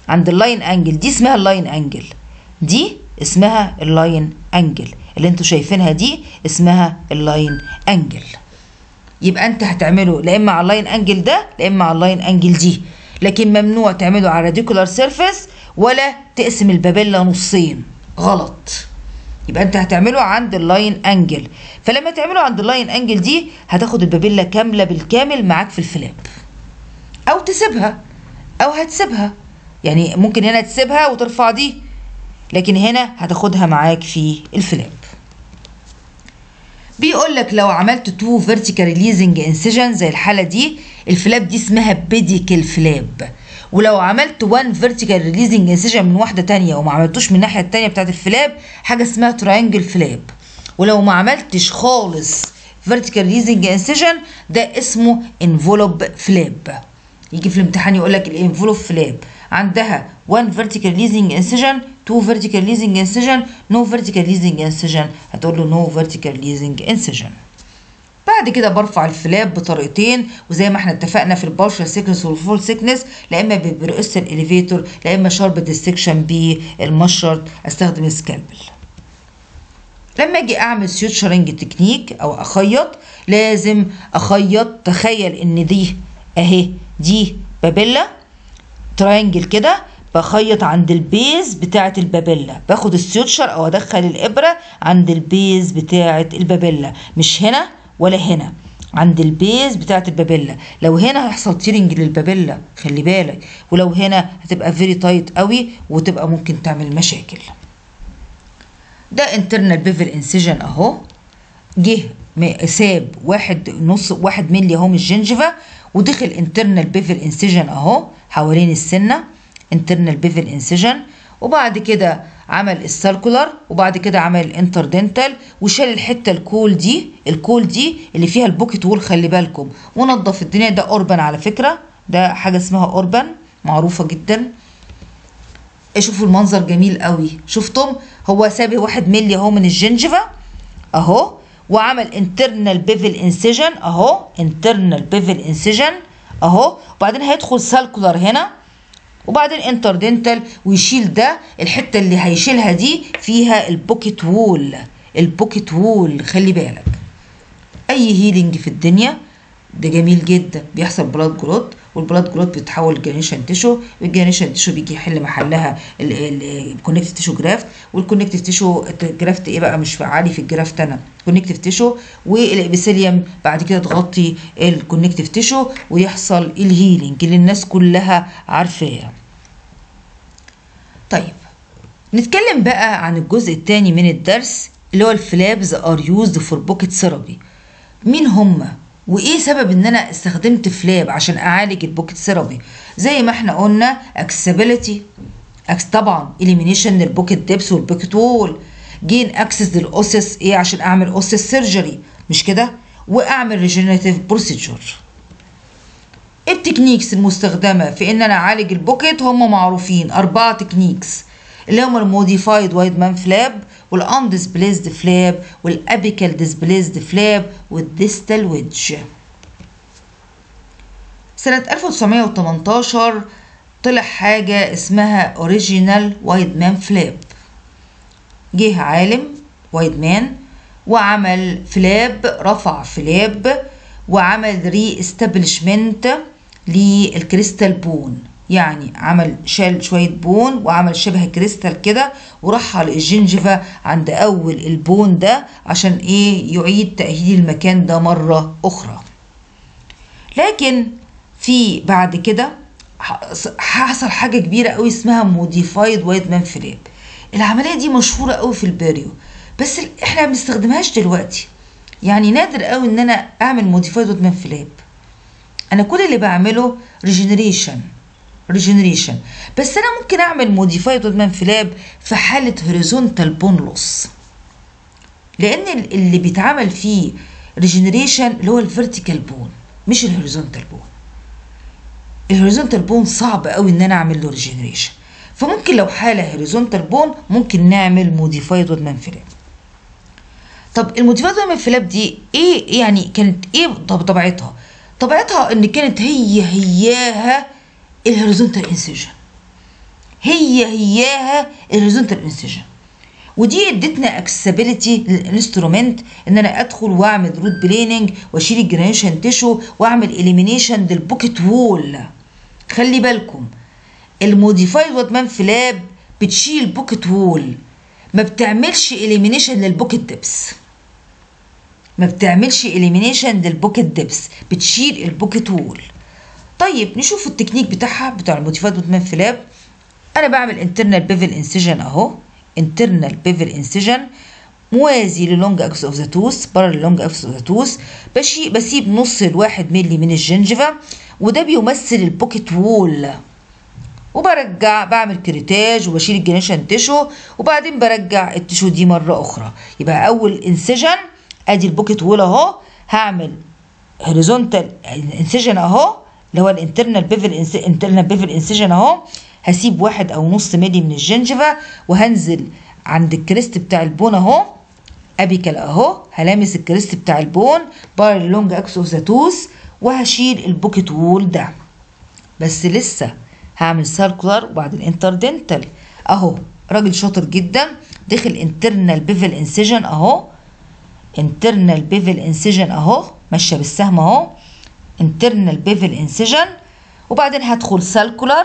عند اللاين انجل دي اسمها اللاين انجل دي اسمها اللاين انجل اللي انتوا شايفينها دي اسمها اللاين انجل يبقى انت هتعمله لا اما على اللاين انجل ده لا اما على اللاين انجل دي لكن ممنوع تعمله على راديكولار سيرفيس ولا تقسم البابيلا نصين غلط يبقى انت هتعمله عند اللاين انجل فلما تعمله عند اللاين انجل دي هتاخد البابيلا كامله بالكامل معاك في الفلاب او تسيبها او هتسيبها يعني ممكن هنا تسيبها وترفع دي لكن هنا هتاخدها معاك في الفلاب بيقول لك لو عملت تو فيرتيكال ريليزنج انسيجن زي الحاله دي الفلاب دي اسمها بيديكال فلاب ولو عملت وان فيرتيكال ريليزنج انسيجن من واحده تانية وما عملتوش من الناحيه التانية بتاعت الفلاب حاجه اسمها تراينجل فلاب ولو ما عملتش خالص فيرتيكال ريليزنج انسيجن ده اسمه انفولوب فلاب يجي في الامتحان يقول لك الانفولوب فلاب عندها 1 vertical leasing incision 2 vertical leasing incision no vertical leasing incision هتقول له no vertical leasing incision بعد كده برفع الفلاب بطريقتين وزي ما احنا اتفقنا في البارشال سيكنس والفول سيكنس لا اما برقص الاليفيتور لا اما شارب ديستكشن بالمشرط استخدم سكالبل لما اجي اعمل سيوتشرنج تكنيك او اخيط لازم اخيط تخيل ان دي اهي دي بابيلا تراينجل كده بخيط عند البيز بتاعة البابيلا باخد السيوتشر او ادخل الابرة عند البيز بتاعة البابيلا مش هنا ولا هنا عند البيز بتاعة البابيلا لو هنا هيحصل تيرنج للبابيلا خلي بالك ولو هنا هتبقى فيري تايت قوي وتبقى ممكن تعمل مشاكل ده انترنال بيفل انسيجن اهو جه ساب واحد نص واحد ملي اهو من الجنجفة ودخل انترنال بيفل انسيجن اهو حوالين السنه انترنال بيفل انسيجن وبعد كده عمل السيركولار وبعد كده عمل الانتردنتال وشال الحته الكول دي الكول دي اللي فيها البوكيت وول خلي بالكم ونظف الدنيا ده اوربان على فكره ده حاجه اسمها اوربان معروفه جدا شوفوا المنظر جميل قوي شفتم هو ساب واحد ملي اهو من الجنجفه اهو وعمل انترنال بيفل انسيجن اهو انترنال بيفل انسيجن اهو وبعدين هيدخل سالكولار هنا وبعدين انتردنتال ويشيل ده الحته اللي هيشيلها دي فيها البوكيت وول البوكيت وول خلي بالك اي هيلينج في الدنيا ده جميل جدا بيحصل بلاد جروت والبلاد جروت بيتحول لجرانيشن تيشو والجرانيشن تيشو بيجي يحل محلها الكونكتيف تيشو جرافت والكونكتيف تيشو جرافت ايه بقى مش فعالي في الجرافت انا كونكتيف تيشو والابيثيليوم بعد كده تغطي الكونكتيف تيشو ويحصل الهيلينج اللي الناس كلها عارفاه طيب نتكلم بقى عن الجزء الثاني من الدرس اللي هو الفلابز ار يوزد فور بوكيت ثيرابي مين هم وايه سبب ان انا استخدمت فلاب عشان اعالج البوكيت ثيرابي زي ما احنا قلنا اكسسبيليتي اكس طبعا اليمينيشن للبوكيت ديبس والبوكيت وول جين اكسس للاوسس ايه عشان اعمل اوسس سيرجري مش كده واعمل ريجنريتيف بروسيجر التكنيكس المستخدمة في ان انا اعالج البوكيت هم معروفين اربعة تكنيكس اللي هم الموديفايد وايد مان فلاب والاندسبليزد فلاب والابيكال ديسبليزد فلاب والديستال ويدج سنة 1918 طلع حاجة اسمها اوريجينال وايد مان فلاب جه عالم وايد مان وعمل فلاب رفع فلاب وعمل ري استابليشمنت للكريستال بون يعني عمل شال شوية بون وعمل شبه كريستال كده ورحل الجنجفة عند أول البون ده عشان إيه يعيد تأهيل المكان ده مرة أخرى لكن في بعد كده حصل حاجة كبيرة قوي اسمها موديفايد وايد مان فلاب العملية دي مشهورة قوي في الباريو بس احنا ما بنستخدمهاش دلوقتي يعني نادر قوي ان انا اعمل موديفايد وايد مان فلاب انا كل اللي بعمله ريجنريشن ريجنريشن بس انا ممكن اعمل موديفايد وودمان فلاب في حاله هوريزونتال بون لوس لان اللي بيتعمل فيه ريجنريشن اللي هو الفيرتيكال بون مش الهوريزونتال بون الهوريزونتال بون صعب قوي ان انا اعمل له ريجنريشن فممكن لو حاله هوريزونتال بون ممكن نعمل موديفايد وودمان فلاب طب الموديفايد وودمان فلاب دي ايه يعني كانت ايه طبيعتها طبيعتها ان كانت هي هياها الهوريزونتال انسيجن هي هياها الهوريزونتال انسجن ودي ادتنا اكسسبيليتي للانسترومنت ان انا ادخل واعمل روت بليننج واشيل الجرانيشن تيشو واعمل اليمينيشن للبوكيت وول خلي بالكم الموديفايد واتمان فلاب بتشيل بوكيت وول ما بتعملش اليمينيشن للبوكيت ديبس ما بتعملش اليمينيشن للبوكيت ديبس بتشيل البوكيت وول طيب نشوف التكنيك بتاعها بتاع الموديفايد واتمان فلاب انا بعمل انترنال بيفل انسجن اهو internal bevel incision موازي للونج اكس اوف ذا توث بره اللونج اكس اوف ذا توث بسيب نص الواحد ملي من الجنجفة وده بيمثل البوكيت وول وبرجع بعمل كريتاج وبشيل الجنيشن تيشو وبعدين برجع التيشو دي مرة أخرى يبقى أول انسجن أدي البوكيت وول أهو هعمل هوريزونتال انسجن أهو اللي هو الانترنال بيفل انترنال بيفل انسجن أهو هسيب واحد او نص ملي من الجنجفة وهنزل عند الكريست بتاع البون اهو ابيكال اهو هلامس الكريست بتاع البون بار اللونج اكس اوف ذا توث وهشيل البوكيت وول ده بس لسه هعمل سيركولار وبعد الانتردنتال اهو راجل شاطر جدا دخل انترنال بيفل انسجن اهو انترنال بيفل انسجن اهو ماشيه بالسهم اهو انترنال بيفل انسجن وبعدين هدخل سيركولار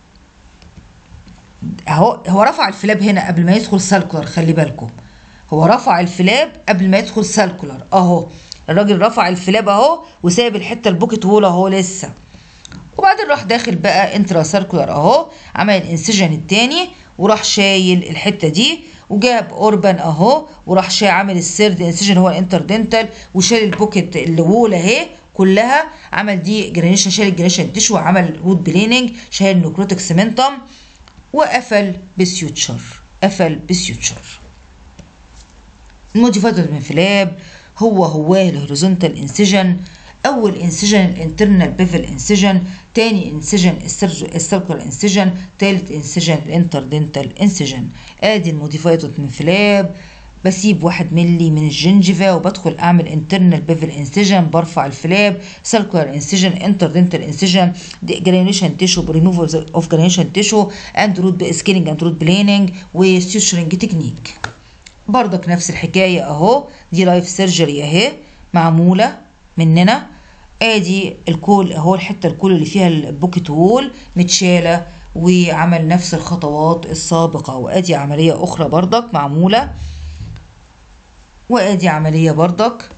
اهو هو رفع الفلاب هنا قبل ما يدخل سالكولار خلي بالكم هو رفع الفلاب قبل ما يدخل سالكولار اهو الراجل رفع الفلاب اهو وسايب الحته البوكيت وول اهو لسه وبعدين راح داخل بقى انترا سيركولار اهو عمل الانسجن التاني وراح شايل الحته دي وجاب اوربان اهو وراح شايل عامل السيرد انسجن هو الانتردنتال وشال البوكيت اللي وول اهي كلها عمل دي جرانيشن شال الجرانيشن تيشو وعمل روت بليننج شال النكروتيك سيمنتم وقفل بسيوتشر قفل بسيوتشر الموديفايد المنفلاب هو هو الهوريزونتال انسجن اول انسجن الانترنال بيفل انسجن تاني انسجن السيركل انسجن تالت انسجن الانتردنتال انسجن ادي الموديفايد المنفلاب بسيب واحد ملي من الجنجفة وبدخل اعمل انترنال بيفل انسجن برفع الفلاب سيركولار انسجن انتردنتال انسجن جرانيشن تيشو ريموفال اوف جرانيشن تيشو اند روت سكيلينج اند روت بليننج وستيوشرنج تكنيك بردك نفس الحكاية اهو دي لايف سيرجري اهي معمولة مننا ادي الكول اهو الحتة الكول اللي فيها البوكيت وول متشالة وعمل نفس الخطوات السابقة وادي عملية اخرى بردك معمولة وادي عملية بردك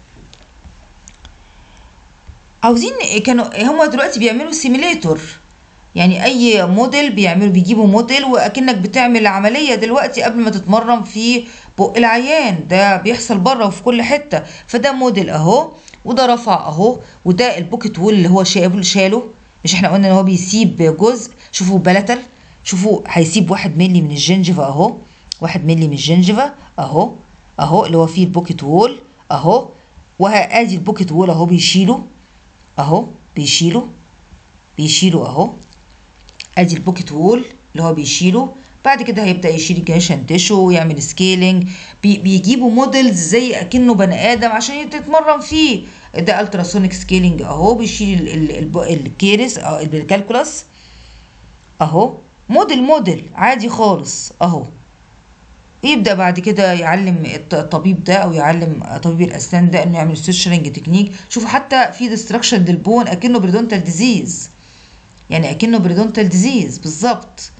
عاوزين كانوا هما دلوقتي بيعملوا سيميليتور يعني اي موديل بيعملوا بيجيبوا موديل واكنك بتعمل عملية دلوقتي قبل ما تتمرن في بق العيان ده بيحصل بره وفي كل حتة فده موديل اهو وده رفع اهو وده البوكيت وول اللي هو شايله شاله مش احنا قلنا ان هو بيسيب جزء شوفوا بلتل شوفوا هيسيب واحد ملي من الجنجفة اهو واحد ملي من الجنجفة اهو اهو اللي هو فيه البوكيت وول اهو وادي البوكيت وول اهو بيشيله اهو بيشيله بيشيله اهو ادي البوكيت وول اللي هو بيشيله بعد كده هيبدا يشيل الجنشن تيشو ويعمل سكيلينج بي بيجيبوا موديلز زي اكنه بني ادم عشان تتمرن فيه ده التراسونيك سكيلينج اهو بيشيل ال ال الكيرس او الكالكولاس اهو موديل موديل عادي خالص اهو يبدا بعد كده يعلم الطبيب ده او يعلم طبيب الاسنان ده انه يعمل ستيشرنج تكنيك شوفوا حتى في ديستراكشن للبون اكنه بريدونتال ديزيز يعني اكنه بريدونتال ديزيز بالظبط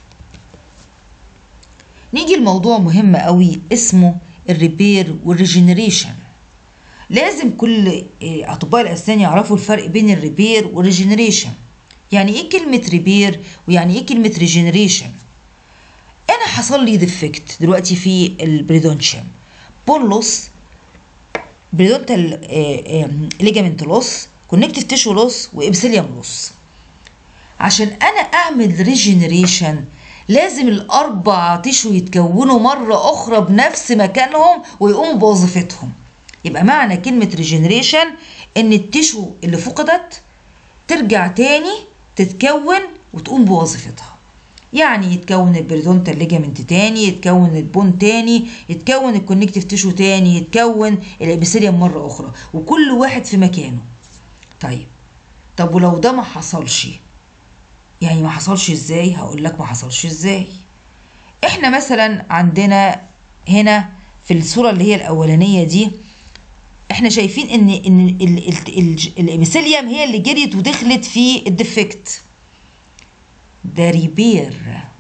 نيجي لموضوع مهم قوي اسمه الريبير والريجنريشن لازم كل اطباء الاسنان يعرفوا الفرق بين الريبير والريجنريشن يعني ايه كلمه ريبير ويعني ايه كلمه ريجنريشن انا حصل لي ديفكت دلوقتي في البريدونشيوم بون لوس بريدونتال ليجامنت لوس كونكتيف تيشو لوس وابسيليوم لوس عشان انا اعمل ريجنريشن لازم الاربع تيشو يتكونوا مره اخرى بنفس مكانهم ويقوموا بوظيفتهم يبقى معنى كلمه ريجنريشن ان التيشو اللي فقدت ترجع تاني تتكون وتقوم بوظيفتها يعني يتكون البريدونتال ليجامنت تاني يتكون البون تاني يتكون الكونكتيف تيشو تاني يتكون الابيثيليوم مره اخرى وكل واحد في مكانه طيب طب ولو ده ما حصلش يعني ما حصلش ازاي هقول لك ما حصلش ازاي احنا مثلا عندنا هنا في الصورة اللي هي الأولانية دي احنا شايفين ان ان ال- ال- ال- الابيثيليوم هي اللي جريت ودخلت في الديفكت ده ريبير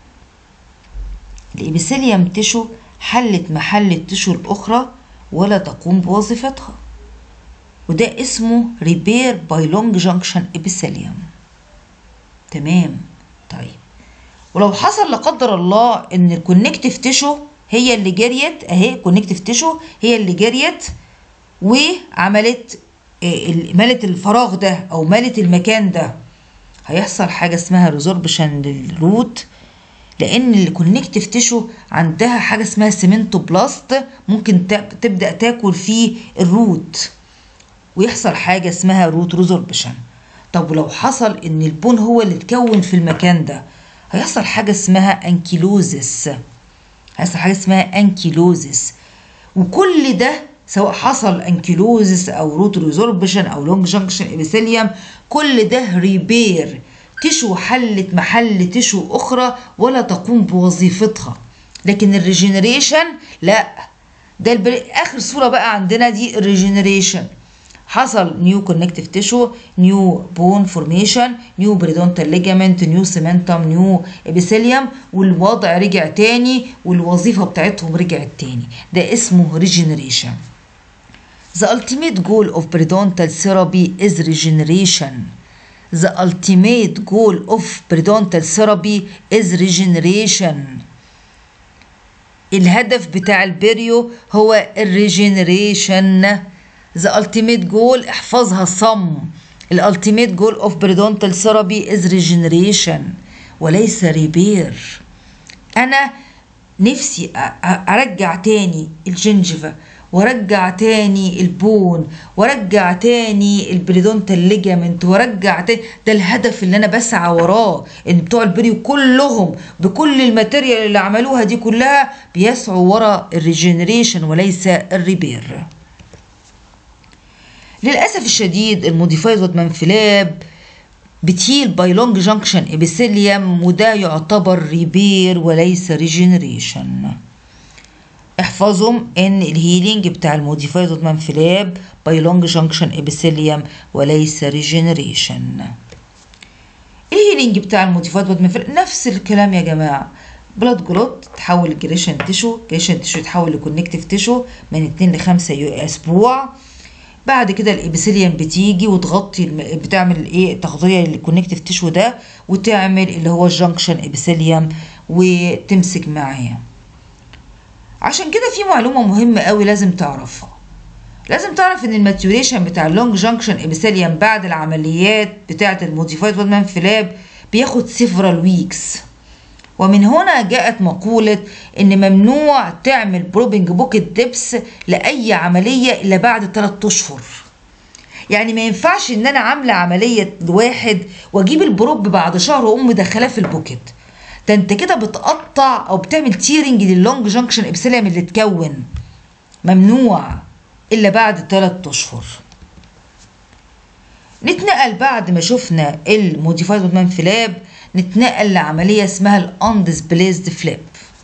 الابيثيليوم تشو حلت محل التشو الاخرى ولا تقوم بوظيفتها وده اسمه ريبير باي لونج جانكشن ابيثيليوم تمام طيب ولو حصل لا قدر الله ان الكونكتيف تيشو هي اللي جريت اهي كونكتيف تيشو هي اللي جريت وعملت آه، ال- ملت الفراغ ده او ملت المكان ده هيحصل حاجه اسمها ريزوربشن للروت لان الكونكتيف تيشو عندها حاجه اسمها سيمنتوبلاست ممكن تا- تبدا تاكل فيه الروت ويحصل حاجه اسمها روت ريزوربشن طب ولو حصل ان البون هو اللي اتكون في المكان ده هيحصل حاجه اسمها انكيلوزس هيحصل حاجه اسمها انكيلوزس وكل ده سواء حصل انكيلوزس او روت ريزوربشن او لونج جانكشن ابيثيليوم كل ده ريبير تشو حلت محل تشو اخرى ولا تقوم بوظيفتها لكن الريجنريشن لا ده البر... اخر صوره بقى عندنا دي الريجنريشن حصل نيو كونكتيف تيشو نيو بون فورميشن نيو بريدونتال ليجامنت نيو سيمنتم نيو ابيثيليوم والوضع رجع تاني والوظيفه بتاعتهم رجعت تاني ده اسمه ريجنريشن The ultimate goal of periodontal therapy is regeneration. The ultimate goal of periodontal therapy is regeneration. الهدف بتاع البريو هو الريجنريشن The ultimate goal احفظها صم ال ultimate goal of periodontal therapy is regeneration وليس repair انا نفسي أ- أ- ارجع تاني الجنجفة وارجع تاني البون وارجع تاني البريدونتال ليجامنت وارجع تاني ده الهدف اللي انا بسعى وراه ان بتوع البريو كلهم بكل الماتيريال اللي عملوها دي كلها بيسعوا ورا الريجنريشن وليس الريبير للاسف الشديد الموديفايد والمنفلاب بتهيل باي لونج جانكشن ابيثيليوم وده يعتبر ريبير وليس ريجنريشن احفظهم ان الهيلينج بتاع الموديفايد والمنفلاب باي لونج جانكشن ابيثيليوم وليس ريجنريشن الهيلينج بتاع الموديفايد والمنفلاب نفس الكلام يا جماعه بلاد جلوت تحول لجريشن تيشو جريشن تيشو يتحول لكونكتيف تيشو من 2 ل 5 اسبوع بعد كده الابيثيليوم بتيجي وتغطي الم- بتعمل ايه تغطيه للكونكتيف تيشو ده وتعمل اللي هو الجنكشن ابيثيليوم وتمسك معاه عشان كده في معلومه مهمه قوي لازم تعرفها لازم تعرف ان الماتيوريشن بتاع اللونج جانكشن ابيثيليوم بعد العمليات بتاعه الموديفايد والمنفلاب بياخد سيفرال ويكس ومن هنا جاءت مقولة إن ممنوع تعمل بروبنج بوكيت ديبس لأي عملية إلا بعد 3 أشهر يعني ما ينفعش إن أنا عاملة عملية لواحد وأجيب البروب بعد شهر وأقوم مدخلاه في البوكيت ده أنت كده بتقطع أو بتعمل تيرنج لللونج جانكشن إبسيليوم اللي اتكون ممنوع إلا بعد 3 أشهر نتنقل بعد ما شفنا الموديفايد وودمان فلاب نتنقل لعملية اسمها الاندسبليزد فلاب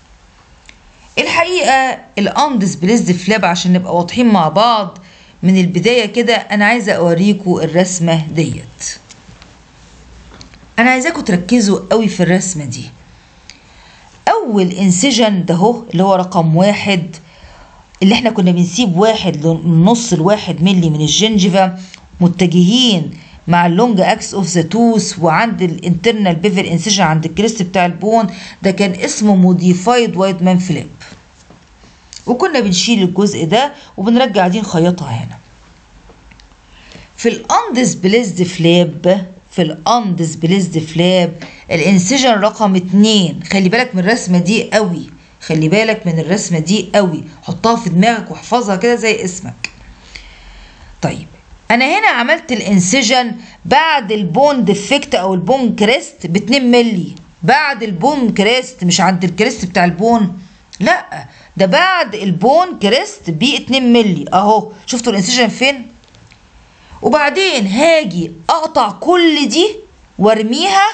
الحقيقة الاندسبليزد فلاب عشان نبقى واضحين مع بعض من البداية كده أنا عايزة أوريكم الرسمة ديت أنا عايزاكم تركزوا قوي في الرسمة دي أول انسجن ده هو اللي هو رقم واحد اللي احنا كنا بنسيب واحد لنص الواحد ملي من الجنجفة متجهين مع اللونج اكس اوف ذا توث وعند الانترنال بيفر انسيجن عند الكريست بتاع البون ده كان اسمه موديفايد وايد مان فليب وكنا بنشيل الجزء ده وبنرجع دي نخيطها هنا في الاندسبليزد فلاب في الاندسبليزد فلاب الانسجن رقم اتنين خلي بالك من الرسمه دي قوي خلي بالك من الرسمه دي قوي حطها في دماغك واحفظها كده زي اسمك طيب انا هنا عملت الانسجن بعد البون ديفكت او البون كريست ب 2 ملي بعد البون كريست مش عند الكريست بتاع البون لا ده بعد البون كريست ب 2 ملي اهو شفتوا الانسجن فين وبعدين هاجي اقطع كل دي وارميها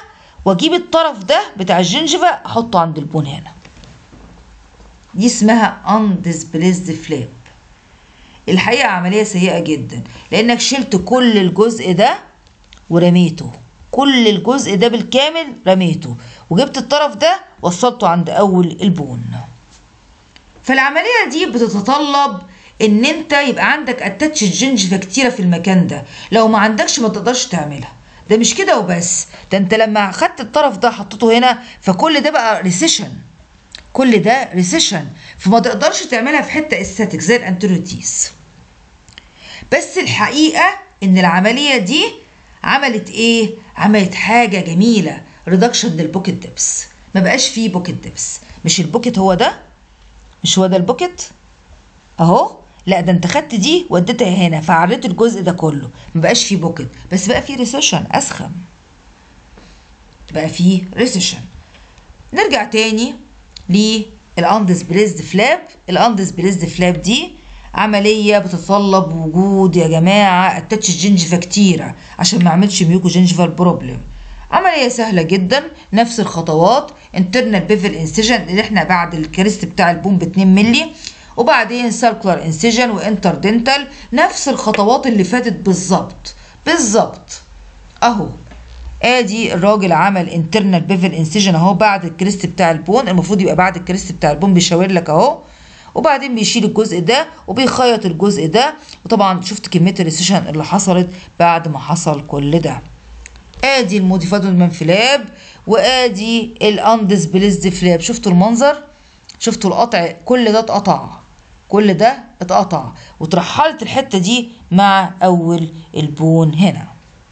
واجيب الطرف ده بتاع الجنجفة احطه عند البون هنا دي اسمها undisplaced flap الحقيقة عملية سيئة جدا لانك شلت كل الجزء ده ورميته كل الجزء ده بالكامل رميته وجبت الطرف ده وصلته عند اول البون فالعملية دي بتتطلب ان انت يبقى عندك اتاتش جنجفة كتيرة في المكان ده لو ما عندكش ما تقدرش تعملها ده مش كده وبس ده انت لما خدت الطرف ده حطيته هنا فكل ده بقى ريسيشن كل ده ريسيشن فما تقدرش تعملها في حته استاتيك زي الانتروتيس بس الحقيقه ان العمليه دي عملت ايه عملت حاجه جميله ريدكشن للبوكيت ديبس ما بقاش فيه بوكيت ديبس مش البوكيت هو ده مش هو ده البوكيت اهو لا ده انت خدت دي وديتها هنا فعريت الجزء ده كله ما بقاش فيه بوكيت بس بقى فيه ريسيشن اسخن بقى فيه ريسيشن نرجع تاني للاندسبريزد فلاب الاندسبريزد فلاب دي عملية بتتطلب وجود يا جماعة اتاتش جنجفة كتيرة عشان ما اعملش ميوكو جنجفال بروبلم عملية سهلة جدا نفس الخطوات انترنال بيفل انسيجن اللي احنا بعد الكريست بتاع البوم ب 2 مللي وبعدين سيركلر انسيجن وانتر دنتال نفس الخطوات اللي فاتت بالظبط بالظبط اهو ادي الراجل عمل انترنال بيفل انسيجن اهو بعد الكريست بتاع البون المفروض يبقى بعد الكريست بتاع البون بيشاور لك اهو وبعدين بيشيل الجزء ده وبيخيط الجزء ده وطبعا شفت كميه الريسيشن اللي حصلت بعد ما حصل كل ده ادي الموديفايد منفلاب وادي الاندسبليزد فلاب شفتوا المنظر شفتوا القطع كل ده اتقطع كل ده اتقطع وترحلت الحته دي مع اول البون هنا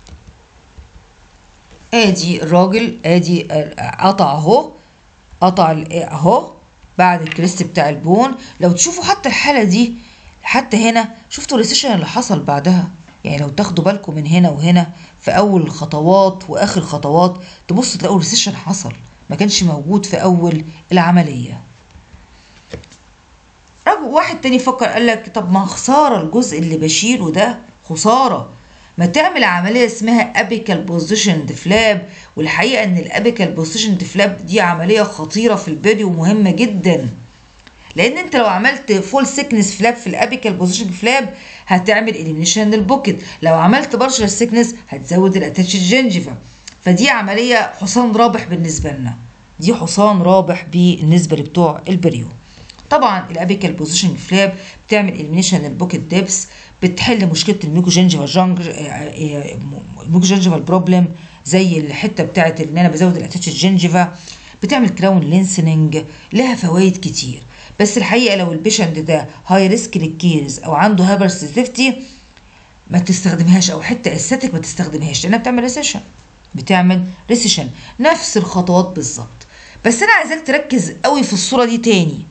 ادي الراجل ادي قطع اهو قطع اهو بعد الكريست بتاع البون لو تشوفوا حتى الحاله دي حتى هنا شفتوا الريسيشن اللي حصل بعدها يعني لو تاخدوا بالكم من هنا وهنا في اول الخطوات واخر خطوات تبصوا تلاقوا الريسيشن حصل ما كانش موجود في اول العمليه واحد تاني فكر قال لك طب ما خساره الجزء اللي بشيله ده خساره ما تعمل عمليه اسمها ابيكال بوزيشن فلاب والحقيقه ان الابيكال بوزيشن فلاب دي عمليه خطيره في البيدي ومهمه جدا لان انت لو عملت فول سيكنس فلاب في الابيكال بوزيشن فلاب هتعمل اليمينيشن للبوكيت لو عملت بارشل سيكنس هتزود الاتاتش جنجيفا فدي عمليه حصان رابح بالنسبه لنا دي حصان رابح بالنسبه لبتوع البريو طبعا الابيكال بوزيشن فلاب بتعمل اليمينيشن للبوكيت ديبس بتحل مشكله الميكو جنجيفال جانج الميكو جنجيفال بروبلم زي الحته بتاعت ان انا بزود الاتاتش الجنجيفا بتعمل كراون لينسننج لها فوائد كتير بس الحقيقه لو البيشنت ده هاي ريسك للكيرز او عنده هايبر سيتيفتي ما تستخدمهاش او حته استاتيك ما تستخدمهاش لانها بتعمل ريسيشن بتعمل ريسيشن نفس الخطوات بالظبط بس انا عايزاك تركز قوي في الصوره دي تاني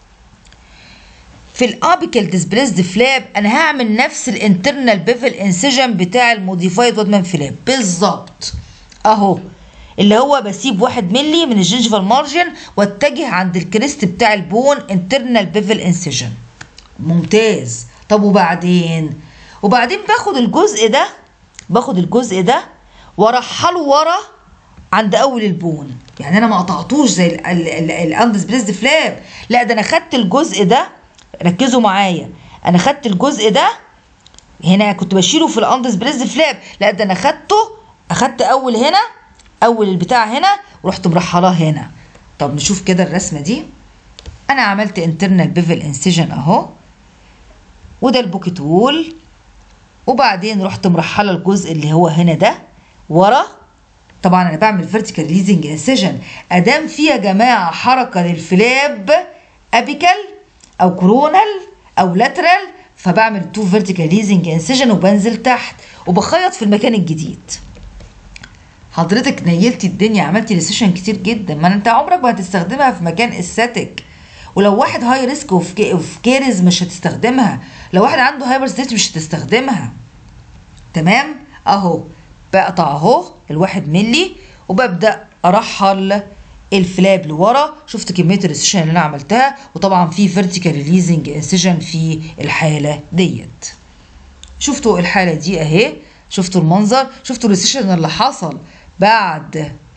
في الابيكال ديسبليسد فلاب انا هعمل نفس الانترنال بيفل انسجن بتاع الموديفايد وادمان فلاب بالظبط اهو اللي هو بسيب واحد ملي من الجنجفال مارجن واتجه عند الكريست بتاع البون انترنال بيفل انسجن ممتاز طب وبعدين وبعدين باخد الجزء ده باخد الجزء ده وارحله ورا عند اول البون يعني انا ما قطعتوش زي الاندس بليزد فلاب لا ده انا خدت الجزء ده ركزوا معايا انا خدت الجزء ده هنا كنت بشيله في الاندس بليزد فلاب لا ده انا خدته اخدت اول هنا اول البتاع هنا ورحت مرحلاه هنا طب نشوف كده الرسمه دي انا عملت انترنال بيفل انسيجن اهو وده البوكيت وول وبعدين رحت مرحله الجزء اللي هو هنا ده ورا طبعا انا بعمل فيرتيكال ريليزنج انسيجن ادام في يا جماعه حركه للفلاب ابيكال او كورونال او لاترال فبعمل تو فيرتيكال ريليزنج انسيجن وبنزل تحت وبخيط في المكان الجديد حضرتك نيلتي الدنيا عملتي ريسيشن كتير جدا ما انت عمرك ما هتستخدمها في مكان استاتيك ولو واحد هاي ريسك وفي كيرز مش هتستخدمها لو واحد عنده هايبر ستيت مش هتستخدمها تمام اهو بقطع اهو الواحد ملي وببدا ارحل الفلاب لورا شفت كميه الريسيشن اللي انا عملتها وطبعا في فيرتيكال ريليزنج انسيجن في الحاله ديت شفتوا الحاله دي اهي شفتوا المنظر شفتوا الريسيشن اللي حصل بعد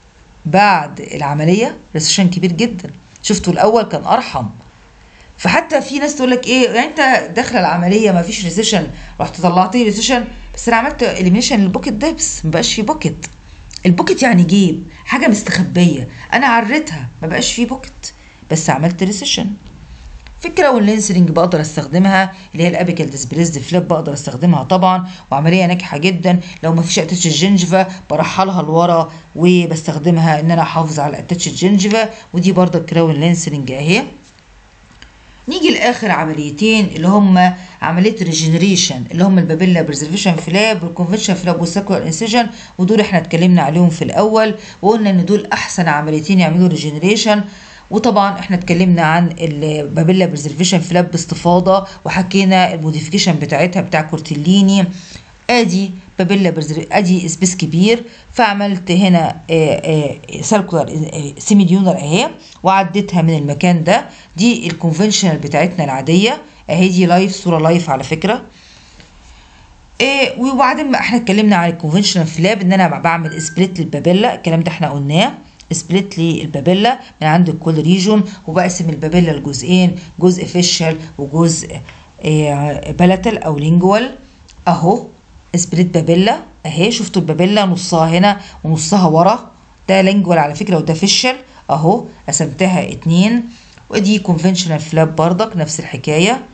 بعد العمليه ريسيشن كبير جدا شفتوا الاول كان ارحم فحتى في ناس تقول لك ايه يعني انت داخله العمليه ما فيش ريسيشن رحت طلعت لي ريسيشن بس انا عملت اليمينيشن للبوكيت ديبس ما بقاش في بوكيت البوكيت يعني جيب حاجه مستخبيه انا عريتها ما بقاش في بوكيت بس عملت ريسيشن فكره واللينسرنج بقدر استخدمها اللي هي الابيكال ديسبليزد فليب بقدر استخدمها طبعا وعمليه ناجحه جدا لو ما فيش اتاتش الجنجفه برحلها لورا وبستخدمها ان انا احافظ على اتاتش الجنجفه ودي برضه كراون لينسرنج اهي نيجي لاخر عمليتين اللي هم عمليه ريجنريشن اللي هم البابيلا بريزرفيشن فلاب والكونفنشن فلاب والساكولار انسيجن ودول احنا اتكلمنا عليهم في الاول وقلنا ان دول احسن عمليتين يعملوا ريجنريشن وطبعا احنا اتكلمنا عن البابيلا بريزرفيشن فلاب باستفاضه وحكينا الموديفيكيشن بتاعتها بتاع كورتيليني ادي بابيلا برزر ادي سبيس كبير فعملت هنا سيركولار سيميليونر اهي وعديتها من المكان ده دي الكونفنشنال بتاعتنا العاديه اهي دي لايف صوره لايف على فكره إيه وبعدين ما احنا اتكلمنا عن الكونفنشنال فلاب ان انا بعمل سبليت للبابيلا الكلام ده احنا قلناه سبليت للبابيلا من عند كل ريجون وبقسم البابيلا لجزئين جزء فيشل وجزء إيه بلاتل او لينجوال اهو سبليت بابيلا اهي شفتوا البابيلا نصها هنا ونصها ورا ده لينجوال على فكره وده فيشل اهو قسمتها اتنين ودي كونفنشنال فلاب بردك نفس الحكايه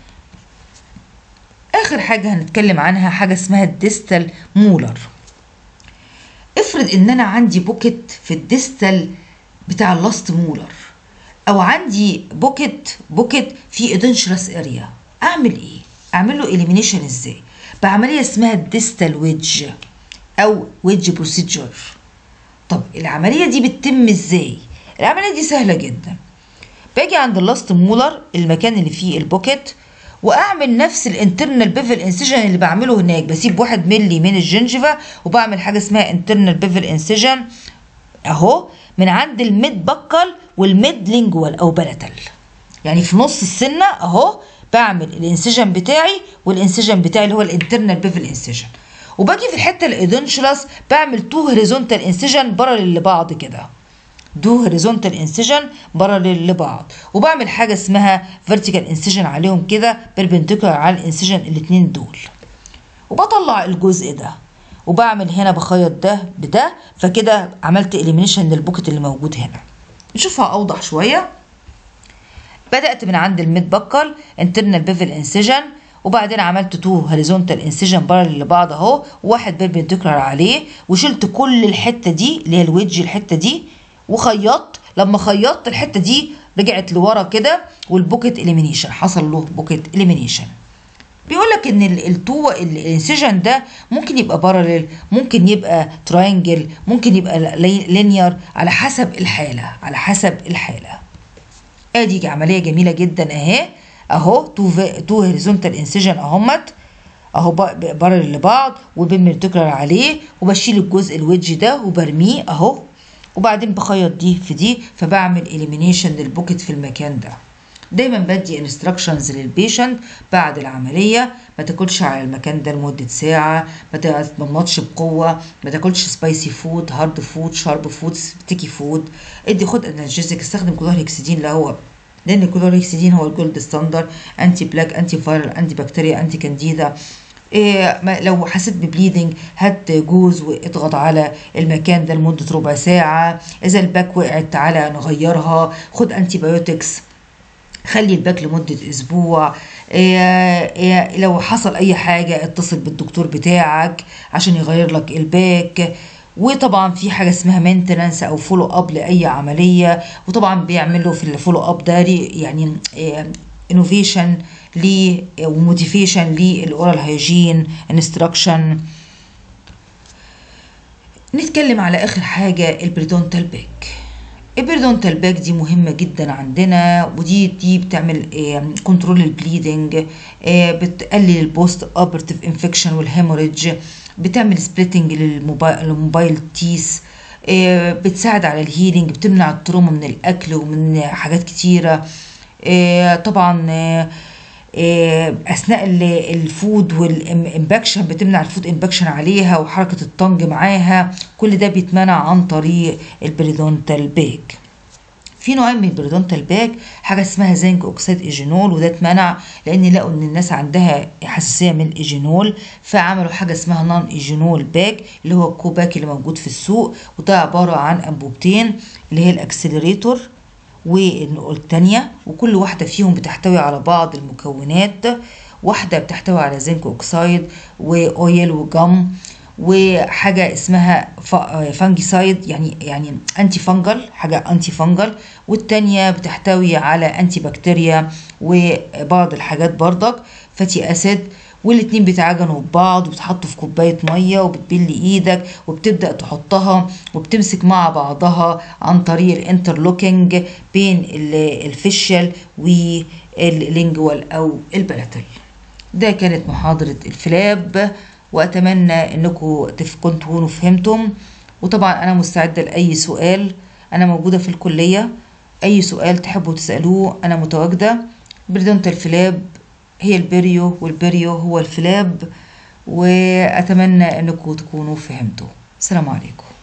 اخر حاجه هنتكلم عنها حاجه اسمها الديستال مولر افرض ان انا عندي بوكيت في الديستال بتاع اللاست مولر او عندي بوكيت بوكيت في ادنشرس اريا اعمل ايه اعمل له اليمينيشن ازاي بعمليه اسمها الديستال ويدج او ويدج بروسيجر طب العمليه دي بتتم ازاي العمليه دي سهله جدا باجي عند اللاست مولر المكان اللي فيه البوكيت واعمل نفس الانترنال بيفل انسيجن اللي بعمله هناك بسيب واحد ملي من الجنجفه وبعمل حاجه اسمها انترنال بيفل انسيجن اهو من عند الميد بكل والميد لينجوال او بلاتل يعني في نص السنه اهو بعمل الانسيجن بتاعي والانسيجن بتاعي اللي هو الانترنال بيفل انسيجن وباجي في الحته الادنشلس بعمل تو هوريزونتال انسيجن بارلل لبعض كده دو هوريزونتال انسيجن بارلل لبعض وبعمل حاجه اسمها فيرتيكال انسيجن عليهم كده بيربنديكولار على الانسيجن الاثنين دول وبطلع الجزء ده وبعمل هنا بخيط ده بده فكده عملت اليمينيشن للبوكت اللي موجود هنا نشوفها اوضح شويه بدات من عند الميد بكل انترنال بيفل انسيجن وبعدين عملت تو هوريزونتال انسيجن بارل لبعض اهو وواحد بيربنديكولار عليه وشلت كل الحته دي اللي هي الويدج الحته دي وخيطت لما خيطت الحته دي رجعت لورا كده والبوكيت اليمينيشن حصل له بوكيت اليمينيشن بيقول لك ان التو الانسيجن ده ممكن يبقى بارلل ممكن يبقى تراينجل ممكن يبقى لينير على حسب الحاله على حسب الحاله ادي عمليه جميله جدا اهي اهو تو تو هوريزونتال انسيجن اهمت اهو بارل لبعض وبالمرتكلر عليه وبشيل الجزء الويدج ده وبرميه اهو وبعدين بخيط دي في دي فبعمل اليمينيشن للبوكيت في المكان ده دايما بدي انستراكشنز للبيشنت بعد العمليه ما تاكلش على المكان ده لمده ساعه ما تتمضمضش بقوه ما تاكلش سبايسي فود هارد فود شارب فود ستيكي فود ادي خد انرجيزك استخدم كلورهكسيدين اللي هو لان الكلورهكسيدين هو الجولد ستاندر انتي بلاك انتي فايرال انتي بكتيريا انتي كانديدا إيه لو حسيت ببليدنج هات جوز واضغط على المكان ده لمده ربع ساعه اذا الباك وقعت تعالى نغيرها خد انتي بايوتكس خلي الباك لمدة أسبوع إيه إيه لو حصل أي حاجة اتصل بالدكتور بتاعك عشان يغير لك الباك وطبعا في حاجه اسمها مينتننس او فولو اب لاي عمليه وطبعا بيعملوا في الفولو اب ده يعني انوفيشن ل وموتيفيشن للاورال هيجين انستراكشن نتكلم على اخر حاجه البريدونتال باك البريدونتال باك دي مهمة جدا عندنا ودي دي بتعمل كنترول البليدنج بتقلل البوست اوبرتيف انفكشن والهيموريدج بتعمل سبليتنج للموبايل تيس بتساعد على الهيلينج بتمنع التروما من الاكل ومن حاجات كتيره طبعا آه، اثناء ال- الفود والامباكشن بتمنع الفود امباكشن عليها وحركه الطنج معاها كل ده بيتمنع عن طريق البريدونتال باك في نوعين من البريدونتال باك حاجه اسمها زنك اوكسيد ايجينول وده اتمنع لان لقوا ان الناس عندها حساسيه من الايجينول فعملوا حاجه اسمها نون ايجينول باك اللي هو الكوباك اللي موجود في السوق وده عباره عن انبوبتين اللي هي الاكسلريتور والتانية وكل واحدة فيهم بتحتوي على بعض المكونات واحدة بتحتوي على زنك أوكسايد وأويل وجم وحاجة اسمها فانجيسايد يعني يعني انتي فانجل حاجة انتي فانجل والتانية بتحتوي على انتي بكتيريا وبعض الحاجات برضك فاتي اسيد والاتنين بيتعجنوا ببعض وبتحطوا في كوباية مية وبتبل ايدك وبتبدأ تحطها وبتمسك مع بعضها عن طريق الانترلوكينج بين ال- الفشل واللينجوال او البلاتل ده كانت محاضرة الفلاب وأتمنى أنكم تكونوا تكونوا فهمتم وطبعا أنا مستعدة لأي سؤال أنا موجودة في الكلية أي سؤال تحبوا تسألوه أنا متواجدة بريدونتال الفلاب هي البريو والبريو هو الفلاب وأتمنى أنكم تكونوا فهمتوا السلام عليكم